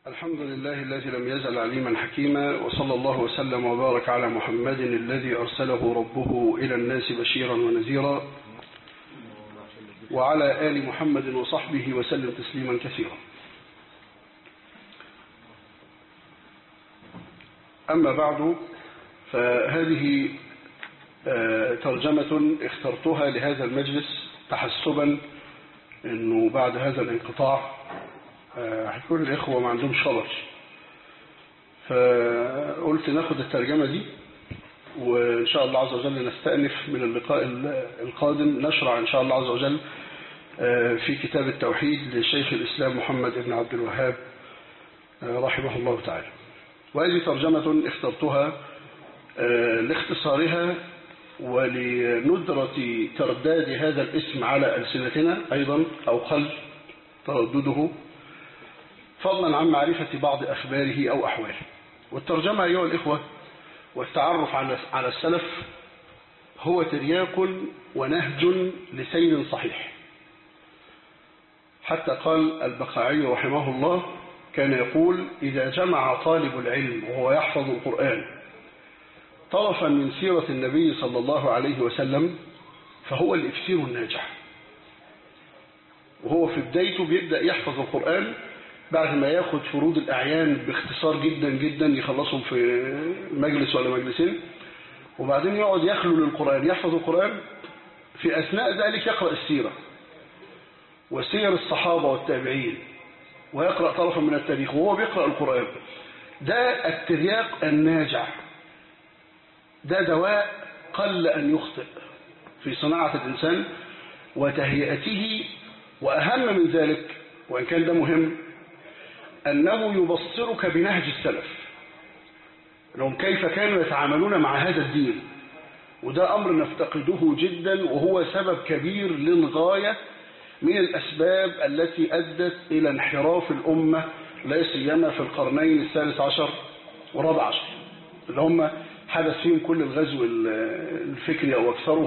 الحمد لله الذي لم يزل عليما حكيما وصلى الله وسلم وبارك على محمد الذي أرسله ربه إلى الناس بشيرا ونذيرا وعلى آل محمد وصحبه وسلم تسليما كثيرا أما بعد فهذه ترجمة اخترتها لهذا المجلس تحسبا أنه بعد هذا الانقطاع هيكون الإخوة ما عندهمش خبر فقلت ناخد الترجمة دي وإن شاء الله عز وجل نستأنف من اللقاء القادم نشرع إن شاء الله عز وجل في كتاب التوحيد لشيخ الإسلام محمد بن عبد الوهاب رحمه الله تعالى وهذه ترجمة اخترتها لاختصارها ولندرة ترداد هذا الاسم على ألسنتنا أيضا أو قل تردده فضلا عن معرفة بعض أخباره أو أحواله والترجمة أيها الإخوة والتعرف على السلف هو ترياق ونهج لسير صحيح حتى قال البقاعي رحمه الله كان يقول إذا جمع طالب العلم وهو يحفظ القرآن طرفا من سيرة النبي صلى الله عليه وسلم فهو الإفسير الناجح وهو في بدايته بيبدأ يحفظ القرآن بعد ما ياخد فروض الأعيان باختصار جدا جدا يخلصهم في مجلس ولا مجلسين وبعدين يقعد يخلو للقرآن يحفظ القرآن في أثناء ذلك يقرأ السيرة وسير الصحابة والتابعين ويقرأ طرفا من التاريخ وهو بيقرأ القرآن ده الترياق الناجع ده دواء قل أن يخطئ في صناعة الإنسان وتهيئته وأهم من ذلك وإن كان ده مهم أنه يبصرك بنهج السلف لهم كيف كانوا يتعاملون مع هذا الدين وده أمر نفتقده جدا وهو سبب كبير للغاية من الأسباب التي أدت إلى انحراف الأمة لا سيما في القرنين الثالث عشر والرابع عشر اللي هم حدث فيهم كل الغزو الفكري أو أكثره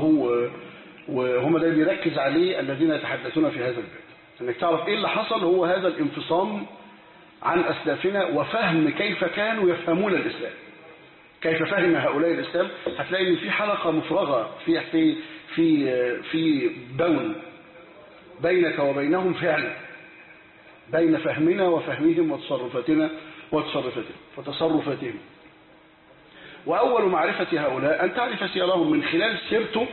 وهم ده بيركز عليه الذين يتحدثون في هذا الباب انك تعرف ايه اللي حصل هو هذا الانفصام عن أسلافنا وفهم كيف كانوا يفهمون الإسلام كيف فهم هؤلاء الإسلام هتلاقي ان في حلقة مفرغة في في في في بون بينك وبينهم فعلا بين فهمنا وفهمهم وتصرفاتنا وتصرفاتهم وتصرفاتهم وأول معرفة هؤلاء أن تعرف سيرهم من خلال سيرته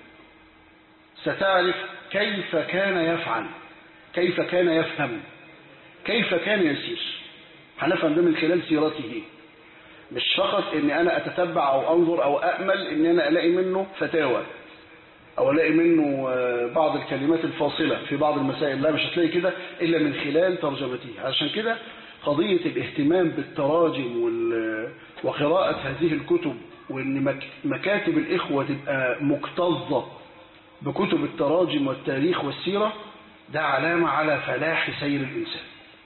ستعرف كيف كان يفعل كيف كان يفهم كيف كان يسير هنفهم ده من خلال سيرته مش فقط ان انا اتتبع او انظر او امل ان انا الاقي منه فتاوى او الاقي منه بعض الكلمات الفاصلة في بعض المسائل لا مش هتلاقي كده الا من خلال ترجمته عشان كده قضية الاهتمام بالتراجم وقراءة هذه الكتب وان مكاتب الاخوة تبقى مكتظة بكتب التراجم والتاريخ والسيرة ده علامة على فلاح سير الإنسان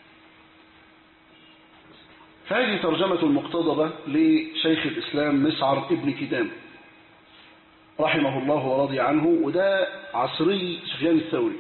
فهذه ترجمة المقتضبة لشيخ الإسلام مسعر ابن كدام رحمه الله ورضي عنه وده عصري سفيان الثوري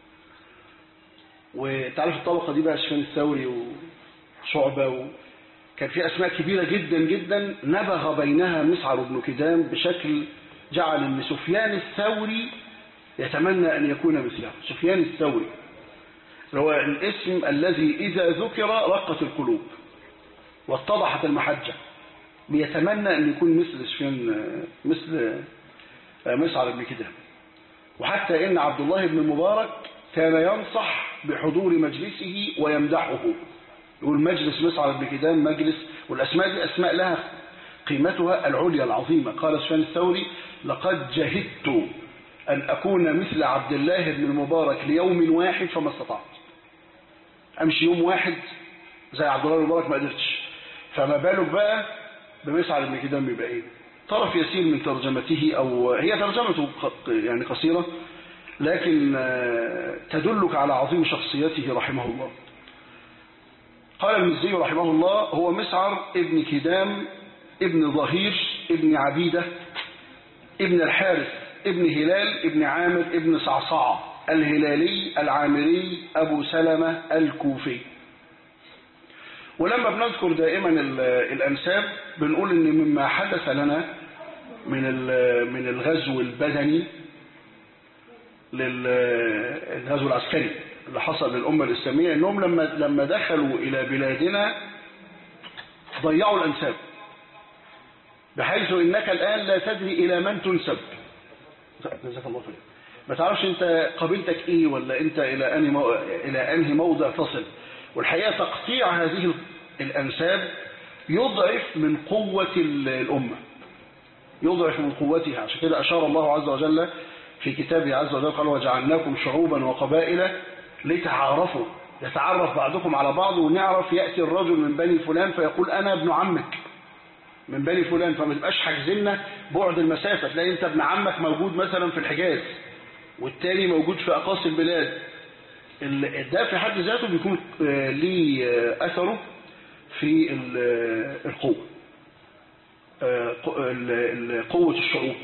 وتعرف الطبقة دي بقى سفيان الثوري وشعبة و... كان في أسماء كبيرة جدا جدا نبغ بينها مسعر بن كدام بشكل جعل أن سفيان الثوري يتمنى أن يكون مثله سفيان الثوري هو الاسم الذي إذا ذكر رقت القلوب واتضحت المحجة بيتمنى أن يكون مثل سفيان مثل مسعر بن كدام وحتى إن عبد الله بن المبارك كان ينصح بحضور مجلسه ويمدحه يقول مجلس مسعر بن كدام مجلس والأسماء دي أسماء لها قيمتها العليا العظيمة قال سفيان الثوري لقد جهدت أن أكون مثل عبد الله بن المبارك ليوم واحد فما استطعت أمشي يوم واحد زي عبد الله بن المبارك ما قدرتش فما بالك بقى بمسعر بن كدام يبقى ايه طرف يسير من ترجمته أو هي ترجمته يعني قصيرة لكن تدلك على عظيم شخصيته رحمه الله قال المزي رحمه الله هو مسعر ابن كدام ابن ظهير ابن عبيدة ابن الحارث ابن هلال ابن عامر ابن صعصعة الهلالي العامري أبو سلمة الكوفي ولما بنذكر دائما ال- الأنساب بنقول إن مما حدث لنا من ال- من الغزو البدني للغزو العسكري اللي حصل للأمة الإسلامية إنهم لما لما دخلوا إلى بلادنا ضيعوا الأنساب بحيث إنك الآن لا تدري إلى من تنسب جزاك الله خير ما تعرفش أنت قبيلتك إيه ولا أنت إلى أنهي مو... إلى أنهي موضع تصل والحقيقة تقطيع هذه الأنساب يضعف من قوة ال- الأمة يضعف من قوتها عشان كده أشار الله عز وجل في كتابه عز وجل قال وجعلناكم شعوبا وقبائل لتعارفوا يتعرف بعضكم على بعض ونعرف يأتي الرجل من بني فلان فيقول أنا ابن عمك من بني فلان فما تبقاش حاجزنا بعد المسافة تلاقي انت ابن عمك موجود مثلا في الحجاز والتاني موجود في أقاصي البلاد ال- ده في حد ذاته بيكون آه، ليه آه، أثره في ال- آه، القوة آه، ق- ال- ال- قوة الشعوب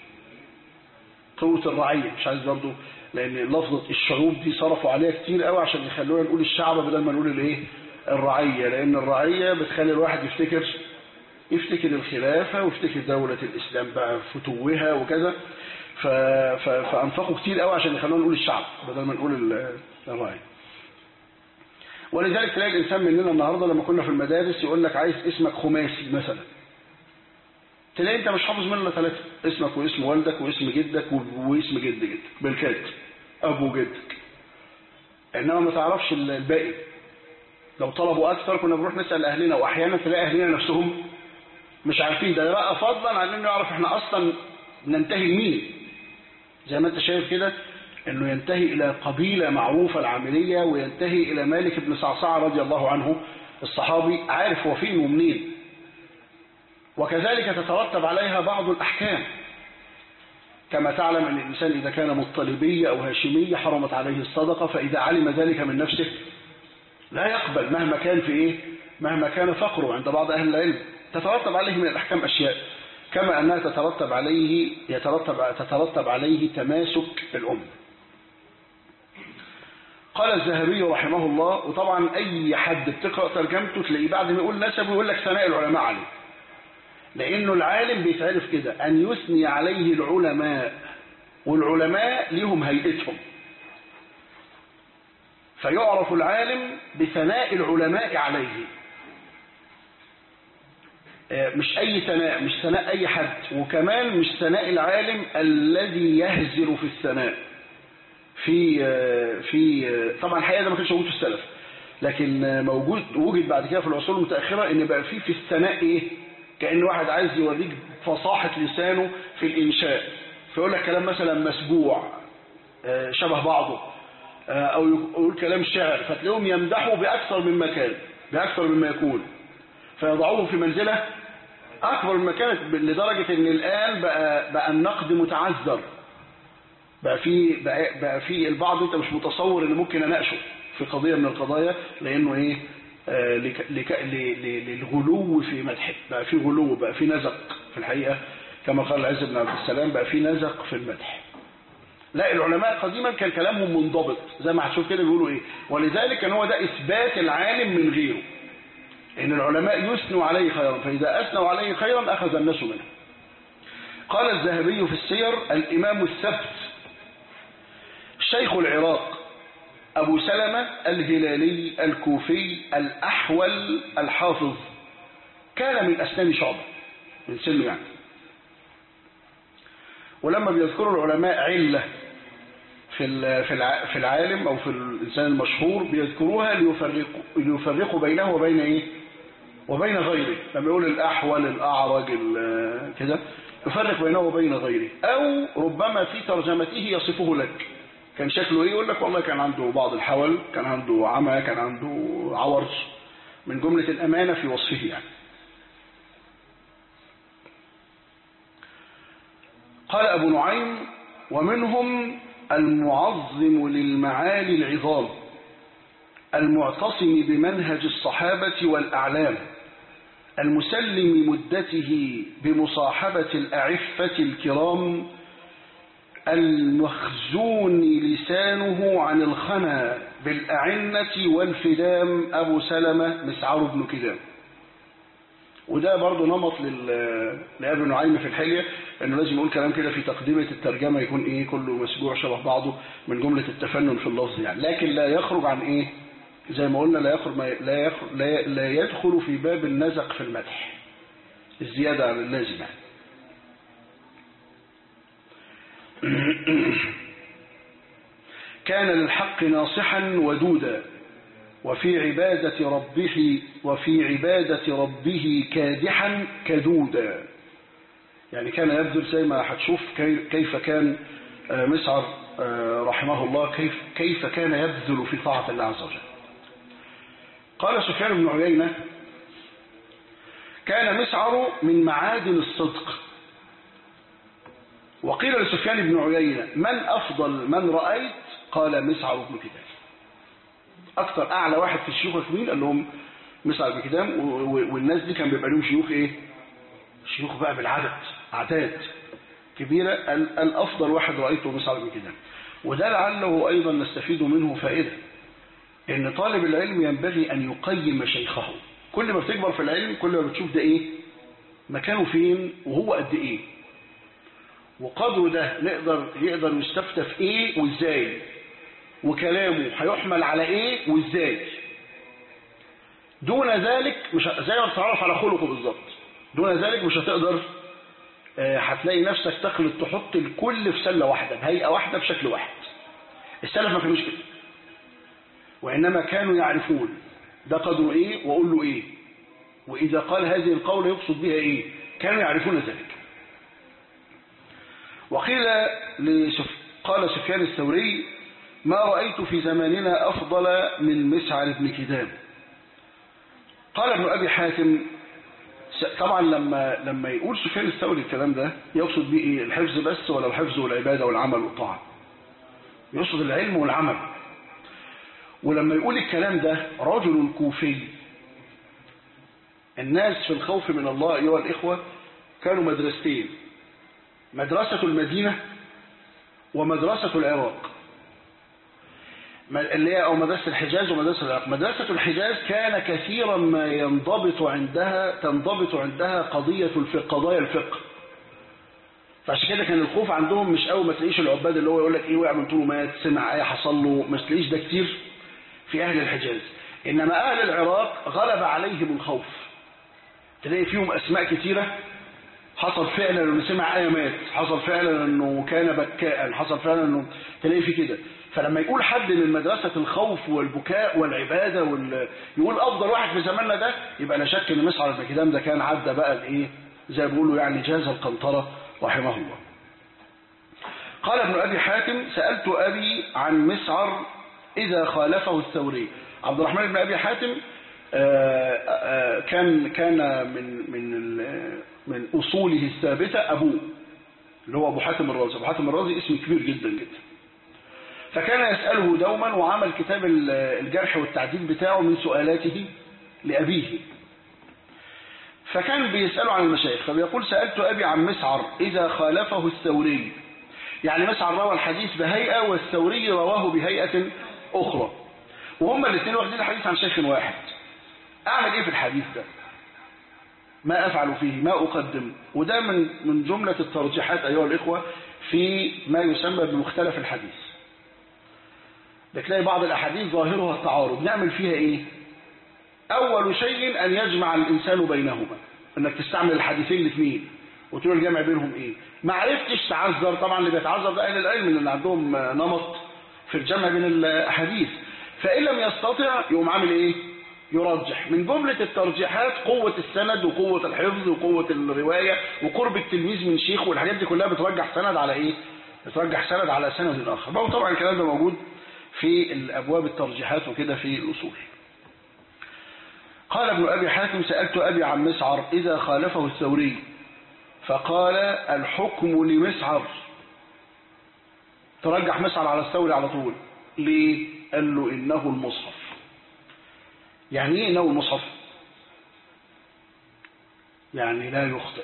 قوة الرعية مش عايز برضو لأن لفظة الشعوب دي صرفوا عليها كتير قوي عشان يخلونا نقول الشعب بدل ما نقول الايه الرعية لأن الرعية بتخلي الواحد يفتكر يفتكر الخلافة ويفتكر دولة الإسلام بقى فتوها وكذا ف... ف... فأنفقوا كتير قوي عشان يخلونا نقول الشعب بدل ما نقول ال- الرعية ولذلك تلاقي الإنسان مننا النهاردة لما كنا في المدارس يقول لك عايز اسمك خماسي مثلا تلاقي انت مش حافظ منه ثلاثة اسمك واسم والدك واسم جدك و- واسم جد جدك بالكاد ابو جدك انما ما تعرفش ال- الباقي لو طلبوا اكثر كنا بنروح نسال اهلنا واحيانا تلاقي اهلنا نفسهم مش عارفين ده بقى فضلا عن انه يعرف احنا اصلا ننتهي لمين زي ما انت شايف كده انه ينتهي الى قبيله معروفه العامليه وينتهي الى مالك بن صعصعه رضي الله عنه الصحابي عارف هو فين ومنين وكذلك تترتب عليها بعض الأحكام كما تعلم أن الإنسان إذا كان مطلبي أو هاشمي حرمت عليه الصدقة فإذا علم ذلك من نفسه لا يقبل مهما كان في إيه مهما كان فقره عند بعض أهل العلم تترتب عليه من الأحكام أشياء كما أنها تترتب عليه يترتب تترتب عليه تماسك الأمة قال الذهبي رحمه الله وطبعا أي حد بتقرأ ترجمته تلاقيه بعد ما يقول نسبه يقول لك ثناء العلماء عليه لأنه العالم بيتعرف كده أن يثني عليه العلماء والعلماء ليهم هيئتهم فيعرف العالم بثناء العلماء عليه آه، مش أي ثناء مش ثناء أي حد وكمان مش ثناء العالم الذي يهزر في الثناء في آه، في آه، طبعا الحقيقة ده ما كانش موجود في السلف لكن آه، موجود وجد بعد كده في العصور المتأخرة ان بقى في في الثناء ايه كأن واحد عايز يوريك فصاحة لسانه في الإنشاء فيقول لك كلام مثلا مسبوع آه، شبه بعضه آه، أو يقول كلام شعر فتلاقيهم يمدحوا بأكثر من مكان بأكثر مما يكون فيضعوه في منزلة أكبر من كانت لدرجة إن الآن بقى, بقى النقد متعذر بقى في بقى, بقى في البعض أنت مش متصور إن ممكن أناقشه في قضية من القضايا لأنه إيه آه، لك لك ل- ل- للغلو في مدحه بقى في غلو بقى في نزق في الحقيقة كما قال العز بن عبد السلام بقى في نزق في المدح لا العلماء قديما كان كلامهم منضبط زي ما هتشوف كده بيقولوا ايه ولذلك كان هو ده اثبات العالم من غيره ان العلماء يثنوا عليه خيرا فاذا اثنوا عليه خيرا اخذ الناس منه قال الذهبي في السير الامام الثبت شيخ العراق أبو سلمة الهلالي الكوفي الأحول الحافظ كان من أسنان شعبة من سنه يعني ولما بيذكروا العلماء علة في ال- في الع- في العالم أو في الإنسان المشهور بيذكروها ليفرقوا ليفرقوا بينه وبين إيه؟ وبين غيره لما يقول الأحول الأعرج ال- كده يفرق بينه وبين غيره أو ربما في ترجمته يصفه لك كان شكله ايه يقول لك والله كان عنده بعض الحول كان عنده عمى كان عنده عورج من جملة الأمانة في وصفه يعني قال أبو نعيم ومنهم المعظم للمعالي العظام المعتصم بمنهج الصحابة والأعلام المسلم مدته بمصاحبة الأعفة الكرام المخزون لسانه عن الخنا بالأعنة والفدام أبو سلمة مسعر بن كدام وده برضه نمط لل- لابن نعيم في الحلية انه لازم يقول كلام كده في تقدمة الترجمة يكون ايه كله مسجوع شبه بعضه من جملة التفنن في اللفظ يعني لكن لا يخرج عن ايه زي ما قلنا لا يخرج ما لا, يخرج لا, لا يدخل في باب النزق في المدح الزيادة عن اللازم يعني كان للحق ناصحا ودودا وفي عبادة ربه وفي عبادة ربه كادحا كدودا يعني كان يبذل زي ما هتشوف كي- كيف كان آه، مسعر آه، رحمه الله كيف كيف كان يبذل في طاعة الله عز وجل قال سفيان بن عيينة كان مسعر من معادن الصدق وقيل لسفيان بن عيينة من أفضل من رأيت قال مسعر بن كدام أكثر أعلى واحد في الشيوخ مين قال لهم مسعر بن كدام و- و- والناس دي كان بيبقى لهم شيوخ إيه شيوخ بقى بالعدد أعداد كبيرة ال- الأفضل واحد رأيته مسعر بن كدام وده لعله أيضا نستفيد منه فائدة إن طالب العلم ينبغي أن يقيم شيخه كل ما بتكبر في العلم كل ما بتشوف ده إيه مكانه فين وهو قد إيه وقدره ده نقدر يقدر يستفتى في ايه وازاي وكلامه هيحمل على ايه وازاي دون ذلك مش ه- زي ما بتتعرف على خلقه بالظبط دون ذلك مش هتقدر آه، هتلاقي نفسك تخلط تحط الكل في سله واحده بهيئه واحده بشكل واحد السلف ما كانوش كده وانما كانوا يعرفون ده قدره ايه واقول له ايه واذا قال هذه القول يقصد بها ايه كانوا يعرفون ذلك وقيل لسف... قال سفيان الثوري ما رأيت في زماننا أفضل من مسعر بن كدام قال ابن أبي حاتم س- طبعا لما لما يقول سفيان الثوري الكلام ده يقصد به ايه الحفظ بس ولا الحفظ والعبادة والعمل والطاعة يقصد العلم والعمل ولما يقول الكلام ده رجل كوفي الناس في الخوف من الله أيها الإخوة كانوا مدرستين مدرسة المدينة ومدرسة العراق ما- اللي هي أو مدرسة الحجاز ومدرسة العراق مدرسة الحجاز كان كثيرا ما ينضبط عندها تنضبط عندها قضية الفقه قضايا الفقه فعشان كده كان الخوف عندهم مش قوي ما تلاقيش العباد اللي هو يقول لك ايه وقع من طوله مات سمع ايه حصل له ما تلاقيش ده كتير في اهل الحجاز انما اهل العراق غلب عليهم الخوف تلاقي فيهم اسماء كتيره حصل فعلا انه سمع آية مات حصل فعلا انه كان بكاء حصل فعلا انه تلاقي في كده فلما يقول حد من مدرسة الخوف والبكاء والعبادة وال... يقول افضل واحد في زماننا ده يبقى لا شك ان مسعر بن كدام ده كان عدى بقى الايه زي ما بيقولوا يعني جاز القنطرة رحمه الله قال ابن ابي حاتم سألت ابي عن مسعر اذا خالفه الثوري عبد الرحمن بن ابي حاتم آه، آه، كان كان من من ال- من اصوله الثابته ابوه اللي هو ابو حاتم الرازي ابو حاتم الرازي اسم كبير جدا جدا فكان يساله دوما وعمل كتاب ال- الجرح والتعديل بتاعه من سؤالاته لابيه فكان بيساله عن المشايخ فبيقول سالت ابي عن مسعر اذا خالفه الثوري يعني مسعر روى الحديث بهيئه والثوري رواه بهيئه اخرى وهما الاثنين واخدين الحديث عن شيخ واحد اعمل ايه في الحديث ده ما افعل فيه ما اقدم وده من من جملة الترجيحات ايها الاخوة في ما يسمى بمختلف الحديث بتلاقي بعض الاحاديث ظاهرها التعارض نعمل فيها ايه اول شيء ان يجمع الانسان بينهما انك تستعمل الحديثين الاثنين وتقول الجمع بينهم ايه ما عرفتش تعذر طبعا اللي بيتعذر ده اهل العلم اللي عندهم نمط في الجمع بين الاحاديث فان لم يستطع يقوم عامل ايه يرجح من جملة الترجيحات قوة السند وقوة الحفظ وقوة الرواية وقرب التلميذ من شيخه والحاجات دي كلها بترجح سند على ايه بترجح سند على سند اخر بقى طبعا الكلام ده موجود في الابواب الترجيحات وكده في الاصول قال ابن ابي حاتم سألت ابي عن مسعر اذا خالفه الثوري فقال الحكم لمسعر ترجح مسعر على الثوري على طول ليه قال له انه المصحف يعني ايه انه المصحف يعني لا يخطئ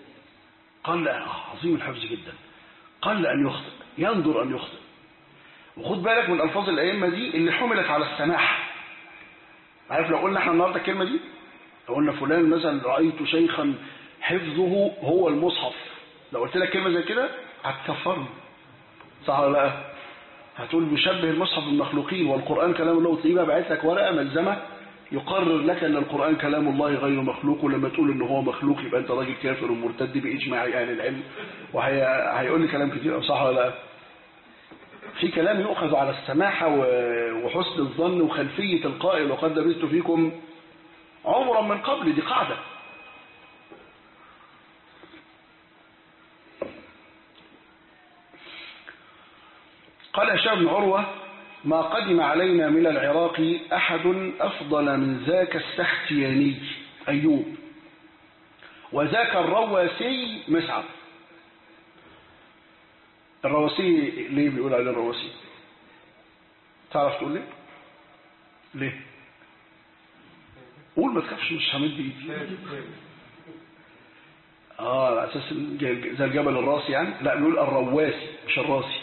قال لا عظيم الحفظ جدا قل أن يخطئ ينظر أن يخطئ وخد بالك من ألفاظ الأئمة دي اللي حملت على السماحة عارف لو قلنا احنا النهاردة الكلمة دي لو قلنا فلان مثلا رأيت شيخا حفظه هو المصحف لو قلت لك كلمة زي كده هتكفرني صح ولا لا هتقول بيشبه المصحف بالمخلوقين والقرآن كلام الله وتلاقيه بقى باعت لك ورقة ملزمة يقرر لك ان القرآن كلام الله غير مخلوق ولما تقول ان هو مخلوق يبقى انت راجل كافر ومرتد باجماع اهل العلم وهيقول لي كلام كتير صح ولا لا في كلام يؤخذ على السماحة وحسن الظن وخلفية القائل وقد لبثت فيكم عمرا من قبل دي قاعدة قال هشام بن عروة ما قدم علينا من العراق أحد أفضل من ذاك السختياني أيوب وذاك الرواسي مسعر الرواسي ليه بيقول عليه الرواسي تعرف تقول ليه ليه قول ما تخافش مش همد ايدي اه على اساس زي الجبل الراسي يعني لا نقول الرواسي مش الراسي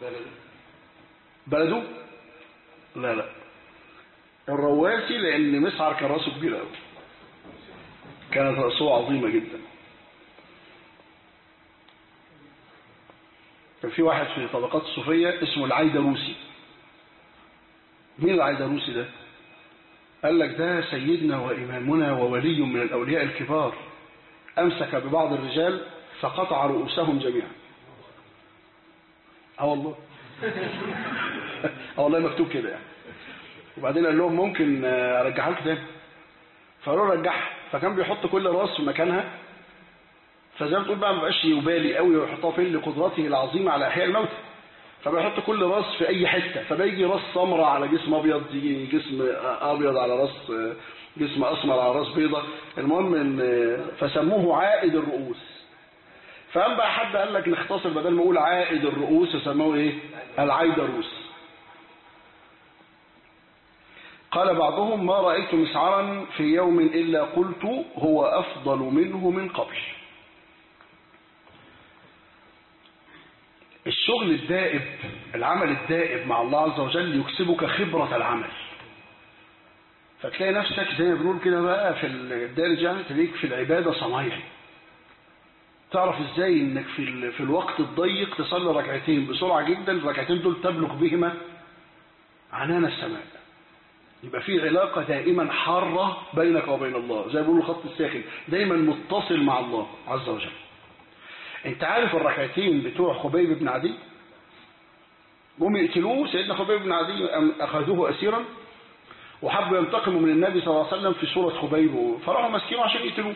بلده لا لا الرواسي لان مسعر كان راسه كبير قوي كانت راسه عظيمه جدا كان في واحد في طبقات الصوفيه اسمه العيدروسي مين العيدروسي ده قال لك ده سيدنا وإمامنا وولي من الأولياء الكبار أمسك ببعض الرجال فقطع رؤوسهم جميعا اه والله اه والله مكتوب كده يعني وبعدين قال لهم ممكن ارجعها لكم تاني فقالوا رجعها فكان بيحط كل راس في مكانها فزي ما تقول بقى ما بقاش يبالي قوي ويحطها فين لقدرته العظيمه على احياء الموتى فبيحط كل راس في اي حته فبيجي راس سمراء على جسم ابيض يجي جسم ابيض على راس جسم اسمر على راس بيضة المهم ان فسموه عائد الرؤوس فقام بقى حد قال لك نختصر بدل ما اقول عائد الرؤوس سموه ايه العيدروس قال بعضهم ما رأيت مسعرا في يوم إلا قلت هو أفضل منه من قبل الشغل الدائب العمل الدائب مع الله عز وجل يكسبك خبرة العمل فتلاقي نفسك زي ما بنقول كده بقى في الدارج يعني تلاقيك في العبادة صنايعي تعرف ازاي انك في ال... في الوقت الضيق تصلي ركعتين بسرعة جدا الركعتين دول تبلغ بهما عنان السماء يبقى في علاقة دائما حارة بينك وبين الله زي ما بيقولوا الخط الساخن دايما متصل مع الله عز وجل انت عارف الركعتين بتوع خبيب بن عدي جم يقتلوه سيدنا خبيب بن عدي اخذوه اسيرا وحبوا ينتقموا من النبي صلى الله عليه وسلم في سورة خبيب فراحوا ماسكينه عشان يقتلوه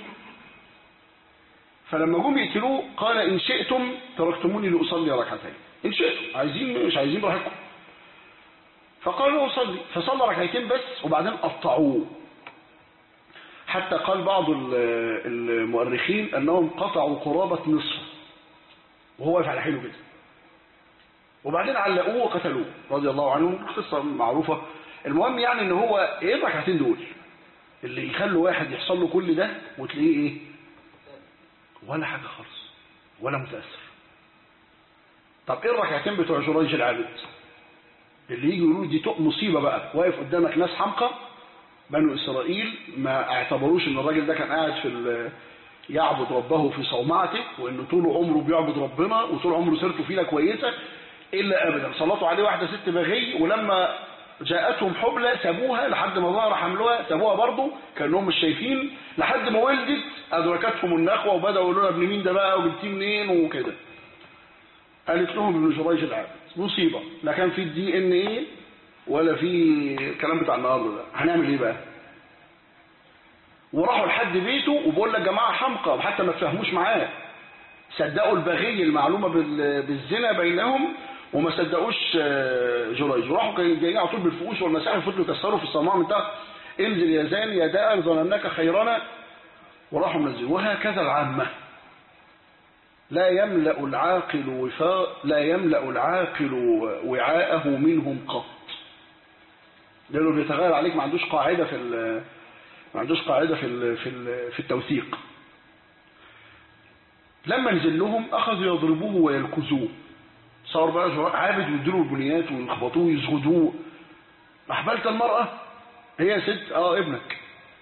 فلما جم يقتلوه قال إن شئتم تركتموني لأصلي ركعتين إن شئتم عايزين مش عايزين براحتكم فقالوا أصلي فصلى ركعتين بس وبعدين قطعوه حتى قال بعض المؤرخين أنهم قطعوا قرابة نصف وهو واقف على حيله كده وبعدين علقوه وقتلوه رضي الله عنهم قصة معروفة المهم يعني ان هو ايه الركعتين دول اللي يخلوا واحد يحصل له كل ده وتلاقيه ايه ولا حاجة خالص ولا متأثر طب ايه الركعتين بتوع جريج العابد اللي يجي يقولوا دي مصيبة بقى واقف قدامك ناس حمقى بنو إسرائيل ما اعتبروش ان الراجل ده كان قاعد في يعبد ربه في صومعته وانه طول عمره بيعبد ربنا وطول عمره سيرته فينا كويسة الا ابدا سلطوا عليه واحدة ست بغي ولما جاءتهم حبلى سابوها لحد ما ظهر حملوها سابوها برضه كانهم مش شايفين لحد ما ولدت ادركتهم النخوه وبداوا يقولوا لها ابن مين ده بقى وبنتي منين وكده قالت لهم ابن جريج العابد مصيبه لا كان في الدي ان ايه ولا في الكلام بتاع النهارده ده هنعمل ايه بقى وراحوا لحد بيته وبقول لك جماعه حمقى حتى ما تفهموش معاه صدقوا البغي المعلومه بالزنا بينهم وما صدقوش جريج وراحوا جايين على طول بالفؤوس والمساحه فضلوا يكسروا في الصمام من تحت انزل يا زان يا دائر ظنناك خيرنا وراحوا منزلين وهكذا العامه لا يملا العاقل وفاء لا يملا العاقل وعاءه منهم قط لانه بيتغير عليك ما عندوش قاعده في ما عندوش قاعده في ال في ال في التوثيق لما نزل لهم اخذوا يضربوه ويلكزوه صار بقى عابد ويديله البنيات ويخبطوه ويسجدوه أحبلت المرأة هي ست اه ابنك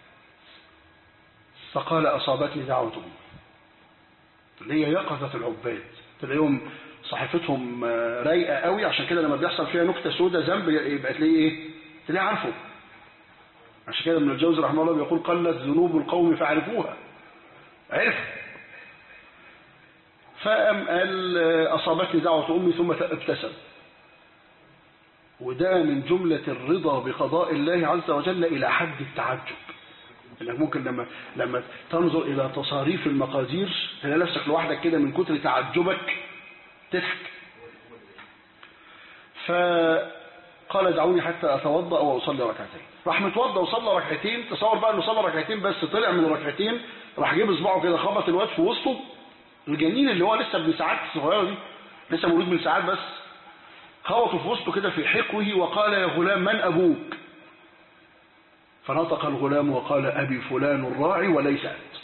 فقال أصابتني دعوة أمي اللي هي يقظة العباد تلاقيهم صحيفتهم رايقة قوي عشان كده لما بيحصل فيها نكتة سودة ذنب يبقى تلاقيه ايه تلاقيه عارفه عشان كده ابن الجوزي رحمه الله بيقول قلت ذنوب القوم فعرفوها عرف فقام قال أصابتني دعوة أمي ثم ابتسم وده من جملة الرضا بقضاء الله عز وجل إلى حد التعجب انك ممكن لما لما تنظر الى تصاريف المقادير تلاقي نفسك لوحدك كده من كتر تعجبك تضحك فقال دعوني حتى اتوضا واصلي ركعتين راح متوضا وصلى ركعتين تصور بقى انه صلى ركعتين بس طلع من الركعتين راح جيب اصبعه كده خبط الواد في وسطه الجنين اللي هو لسه ابن ساعات الصغيره دي لسه مولود من ساعات بس خبطه في وسطه كده في حقوه وقال يا غلام من ابوك فنطق الغلام وقال أبي فلان الراعي وليس أنت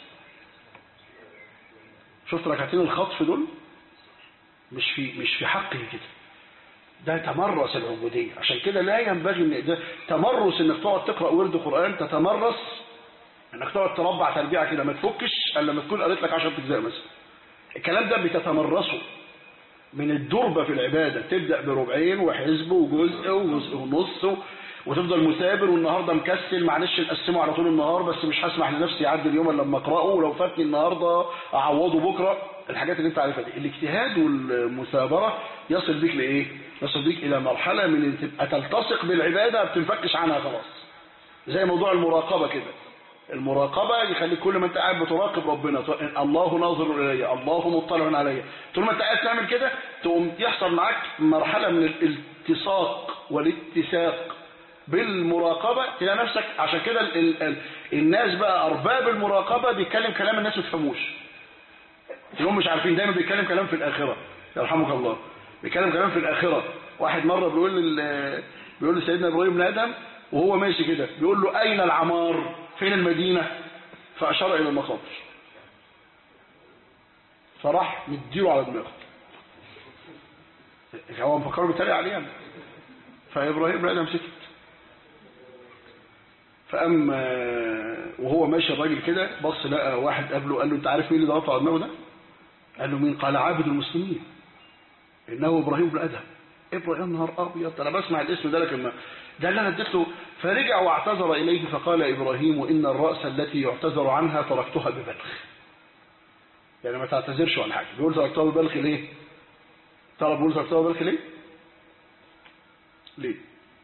شفت ركعتين الخطف دول مش في مش في حقه كده ده تمرس العبودية عشان كده لا ينبغي ان ده تمرس انك تقعد تقرا ورد قران تتمرس انك تقعد تربع تربيعه كده ما تفكش الا لما تكون قريت لك 10 اجزاء مثلا الكلام ده بتتمرسه من الدربة في العبادة تبدأ بربعين وحزب وجزء وجزء ونص وتفضل مثابر والنهارده مكسل معلش نقسمه على طول النهار بس مش هسمح لنفسي يعدي اليوم الا لما اقراه ولو فاتني النهارده اعوضه بكره الحاجات اللي انت عارفها دي الاجتهاد والمثابره يصل بيك لايه؟ يصل بيك الى مرحله من ان تبقى تلتصق بالعباده ما بتنفكش عنها خلاص زي موضوع المراقبه كده المراقبه يخليك كل ما انت قاعد بتراقب ربنا الله ناظر الي الله مطلع علي طول ما انت قاعد تعمل كده تقوم يحصل معاك مرحله من الالتصاق والاتساق بالمراقبة تلاقي نفسك عشان كده ال ال الناس بقى أرباب المراقبة بيتكلم كلام الناس ما تفهموش هم مش عارفين دايما بيتكلم كلام في الآخرة يرحمك الله بيتكلم كلام في الآخرة واحد مرة بيقول بيقول لسيدنا إبراهيم بن آدم وهو ماشي كده بيقول له أين العمار فين المدينة فأشار إلى المقابر فراح مديله على دماغه هو مفكره بيتريق عليه يعني فإبراهيم بن آدم سكت فقام وهو ماشي الراجل كده بص لقى واحد قبله قال له انت عارف مين اللي ضغط على دماغه ده؟ قال له مين؟ قال عابد المسلمين انه ابراهيم بن ادهم ابراهيم نهار ابيض انا بسمع الاسم ده لكن ده اللي انا اديته فرجع واعتذر اليه فقال ابراهيم ان الراس التي يعتذر عنها تركتها ببلخ يعني ما تعتذرش عن حاجه بيقول تركتها ببلخ ليه؟ تعرف بيقول تركتها ببلخ ليه؟ ليه؟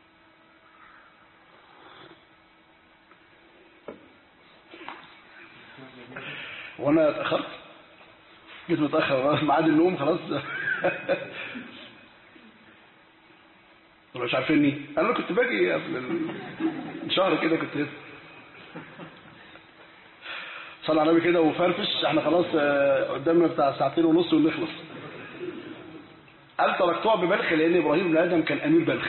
وانا اتاخرت جيت متاخر ميعاد النوم خلاص ولا مش عارفيني انا كنت باجي قبل شهر كده كنت هنا صلى على النبي كده وفرفش احنا خلاص قدامنا بتاع ساعتين ونص ونخلص قال تركتها ببلخ لان ابراهيم بن ادم كان امير بلخ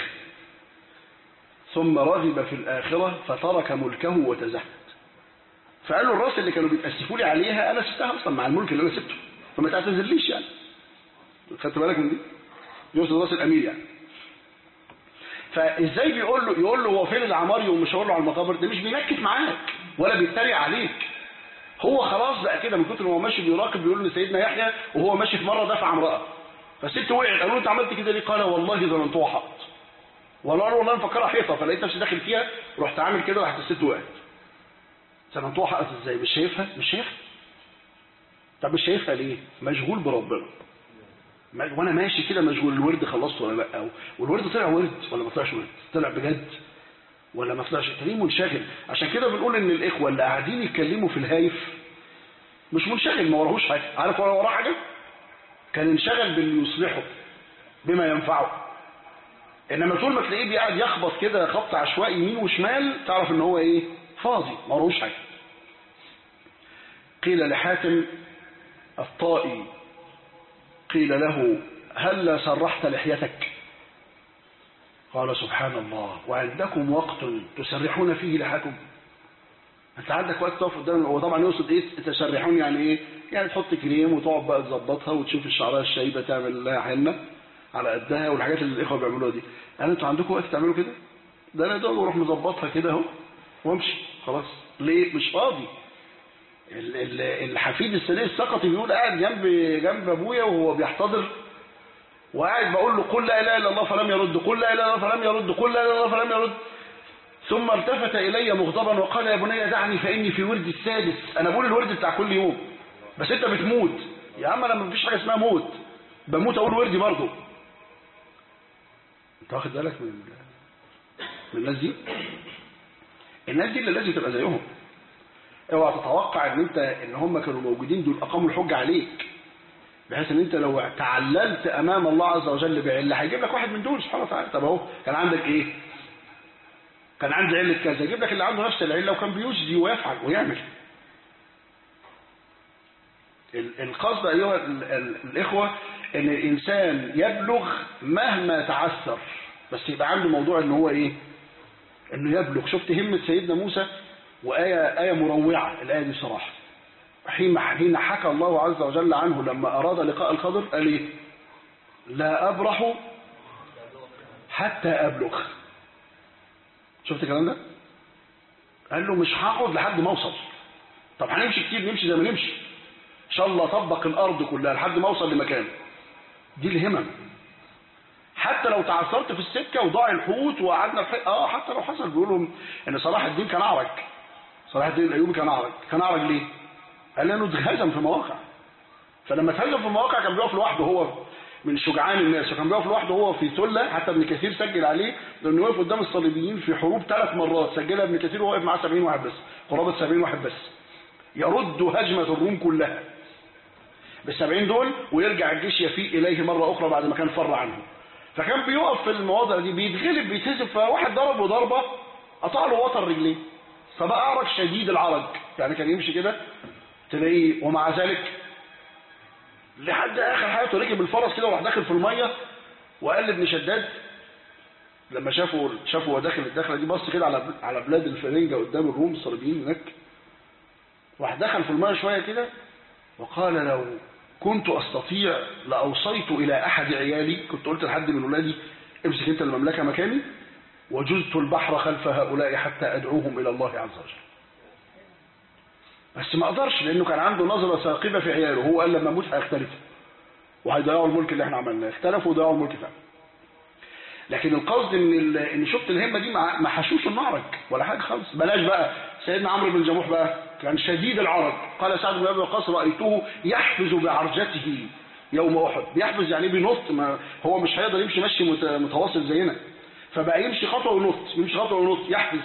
ثم رغب في الاخره فترك ملكه وتزهد فقال له الراس اللي كانوا بيتأسفوا لي عليها انا سبتها اصلا مع الملك اللي انا سبته فما تعتذرليش يعني خدت بالك من دي يوصل راس الامير يعني فازاي بيقول له يقول له هو فين العمار يقوم مشاور له على المقابر ده مش بينكت معاك ولا بيتريق عليك هو خلاص بقى كده من كتر ما هو ماشي بيراقب بيقول لسيدنا يحيى وهو ماشي في مره دفع امراه فالست وقعت قالوا له انت عملت كده ليه قال والله ظننتها حائط والله والله انا مفكرها حيطه فلقيت نفسي داخل فيها رحت عامل كده راحت الست وقعت سنتوها حقت ازاي مش شايفها مش شايفها طب مش شايفها ليه مشغول بربنا وانا ماشي كده مشغول الورد خلصت ولا لا والورد طلع ورد ولا ما طلعش ورد طلع بجد ولا ما طلعش ليه منشغل عشان كده بنقول ان الاخوه اللي قاعدين يتكلموا في الهايف مش منشغل ما وراهوش حاجه عارف ولا وراه حاجه كان انشغل باللي يصلحه بما ينفعه انما طول ما تلاقيه قاعد يخبط كده خبط عشوائي يمين وشمال تعرف ان هو ايه فاضي ما وراهوش حاجه قيل لحاتم الطائي قيل له هل سرحت لحيتك قال سبحان الله وعندكم وقت تسرحون فيه لحاكم انت عندك وقت تقف قدام هو طبعا يقصد ايه تسرحون يعني ايه يعني تحط كريم وتقعد بقى تظبطها وتشوف الشعريه الشايبه تعمل لها حنه على قدها والحاجات اللي الاخوه بيعملوها دي قال انتوا عندكم وقت تعملوا كده ده انا دوب اروح مظبطها كده اهو وامشي خلاص ليه مش فاضي ال- ال- الحفيد السنيه السقطي بيقول قاعد جنب جنب ابويا وهو بيحتضر وقاعد بقول له قل لا اله الا الله فلم يرد قل لا اله الا الله فلم يرد قل لا اله الا الله فلم يرد ثم التفت الي مغضبا وقال يا بني دعني فاني في ورد السادس انا بقول الورد بتاع كل يوم بس انت بتموت يا عم انا مفيش حاجه اسمها موت بموت اقول وردي برضه انت واخد بالك من من الناس دي الناس دي اللي لازم تبقى زيهم اوعى تتوقع ان انت ان هم كانوا موجودين دول اقاموا الحجه عليك بحيث ان انت لو تعللت امام الله عز وجل بعله هيجيب لك واحد من دول سبحانه وتعالى طب اهو كان عندك ايه كان عندي عله كذا يجيب لك اللي عنده نفس العله وكان بيجزي ويفعل ويعمل ال- القصد ايها ال- ال- الاخوه ان الانسان يبلغ مهما تعثر بس يبقى عنده موضوع ان هو ايه انه يبلغ شفت همه سيدنا موسى وايه ايه مروعه الايه دي صراحه حين حين حكى الله عز وجل عنه لما اراد لقاء الخضر قال ايه لا ابرح حتى ابلغ شفت الكلام ده قال له مش هقعد لحد ما اوصل طب هنمشي كتير نمشي زي ما نمشي ان شاء الله اطبق الارض كلها لحد ما اوصل لمكان دي الهمم حتى لو تعثرت في السكه وضاع الحوت وقعدنا في حي- اه حتى لو حصل بيقولوا ان صلاح الدين كان اعرج صلاح الدين الايوبي كان اعرج كان اعرج ليه؟ قال لانه اتهزم في مواقع فلما اتهزم في مواقع كان بيقف لوحده هو من شجعان الناس وكان بيقف لوحده هو في ثله حتى ابن كثير سجل عليه لانه وقف قدام الصليبيين في حروب ثلاث مرات سجلها ابن كثير وهو واقف معاه 70 واحد بس قرابه 70 واحد بس يرد هجمه الروم كلها بالسبعين دول ويرجع الجيش يفيق إليه مرة أخرى بعد ما كان فر عنه فكان بيقف في المواضع دي بيتغلب بيتهزم فواحد ضربه ضربة قطع له وتر رجليه فبقى أعرج شديد العرج يعني كان يمشي كده تلاقيه ومع ذلك لحد آخر حياته ركب الفرس كده وراح داخل في المية وقال ابن شداد لما شافوا شافوا هو داخل الدخله دي بص كده على على بلاد الفرنجه قدام الروم الصليبيين هناك راح دخل في الميه شويه كده وقال لو كنت استطيع لاوصيت الى احد عيالي كنت قلت لحد من ولادي امسك انت المملكه مكاني وجزت البحر خلف هؤلاء حتى ادعوهم الى الله عز وجل بس ما قدرش لانه كان عنده نظره ثاقبه في عياله هو قال لما اموت هيختلفوا وهيضيعوا الملك اللي احنا عملناه اختلفوا وضيعوا الملك فعلا لكن القصد ان ال- ان شفت الهمه دي ما ما حشوش المعرج ولا حاجه خالص بلاش بقى سيدنا عمرو بن الجموح بقى كان شديد العرج قال سعد بن ابي وقاص رايته يحفز بعرجته يوم احد بيحفز يعني بينط ما هو مش هيقدر يمشي مشي مت- متواصل زينا فبقى يمشي خطوه وينط يمشي خطوه وينط يحفز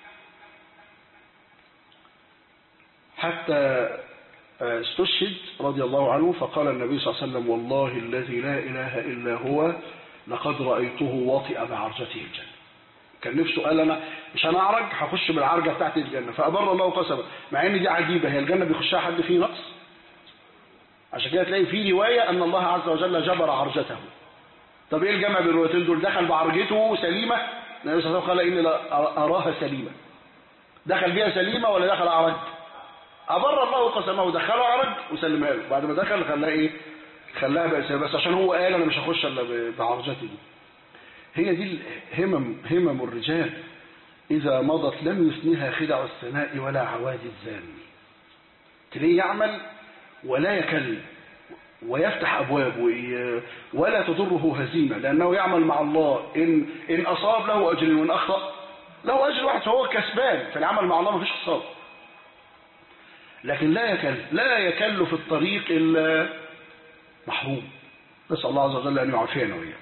حتى آه، استشهد رضي الله عنه فقال النبي صلى الله عليه وسلم والله الذي لا إله إلا هو لقد رأيته واطئ بعرجته الجنة كان نفسه قال أنا مش أنا أعرج هخش بالعرجة بتاعت الجنة فأبر الله قسمه مع إن دي عجيبة هي الجنة بيخشها حد فيه نقص عشان كده تلاقي في رواية أن الله عز وجل جبر عرجته طب إيه الجمع بين الروايتين دول دخل بعرجته سليمة النبي صلى الله عليه وسلم قال إني لا أراها سليمة دخل بيها سليمة ولا دخل عرج أبر الله قسمه دخله عرج وسلمها له بعد ما دخل خلاها إيه خلاها بأس بس عشان هو قال أنا مش هخش إلا ب- بعرجتي دي هي دي الهمم همم الرجال إذا مضت لم يثنها خدع الثناء ولا عواد الزان تلاقيه يعمل ولا يكل ويفتح أبواب وي- ولا تضره هزيمة لأنه يعمل مع الله إن, إن أصاب له أجر وإن أخطأ له أجر واحد فهو كسبان في العمل مع الله مفيش خسارة لكن لا يكل لا يكل في الطريق إلا محروم نسأل الله عز وجل أن يعافينا وإياه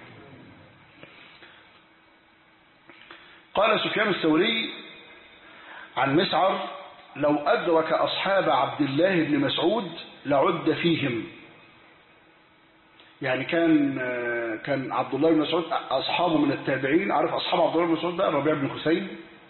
قال سفيان الثوري عن مسعر لو أدرك أصحاب عبد الله بن مسعود لعد فيهم يعني كان كان عبد الله بن مسعود أصحابه من التابعين عارف أصحاب عبد الله بن مسعود بقى الربيع بن حسين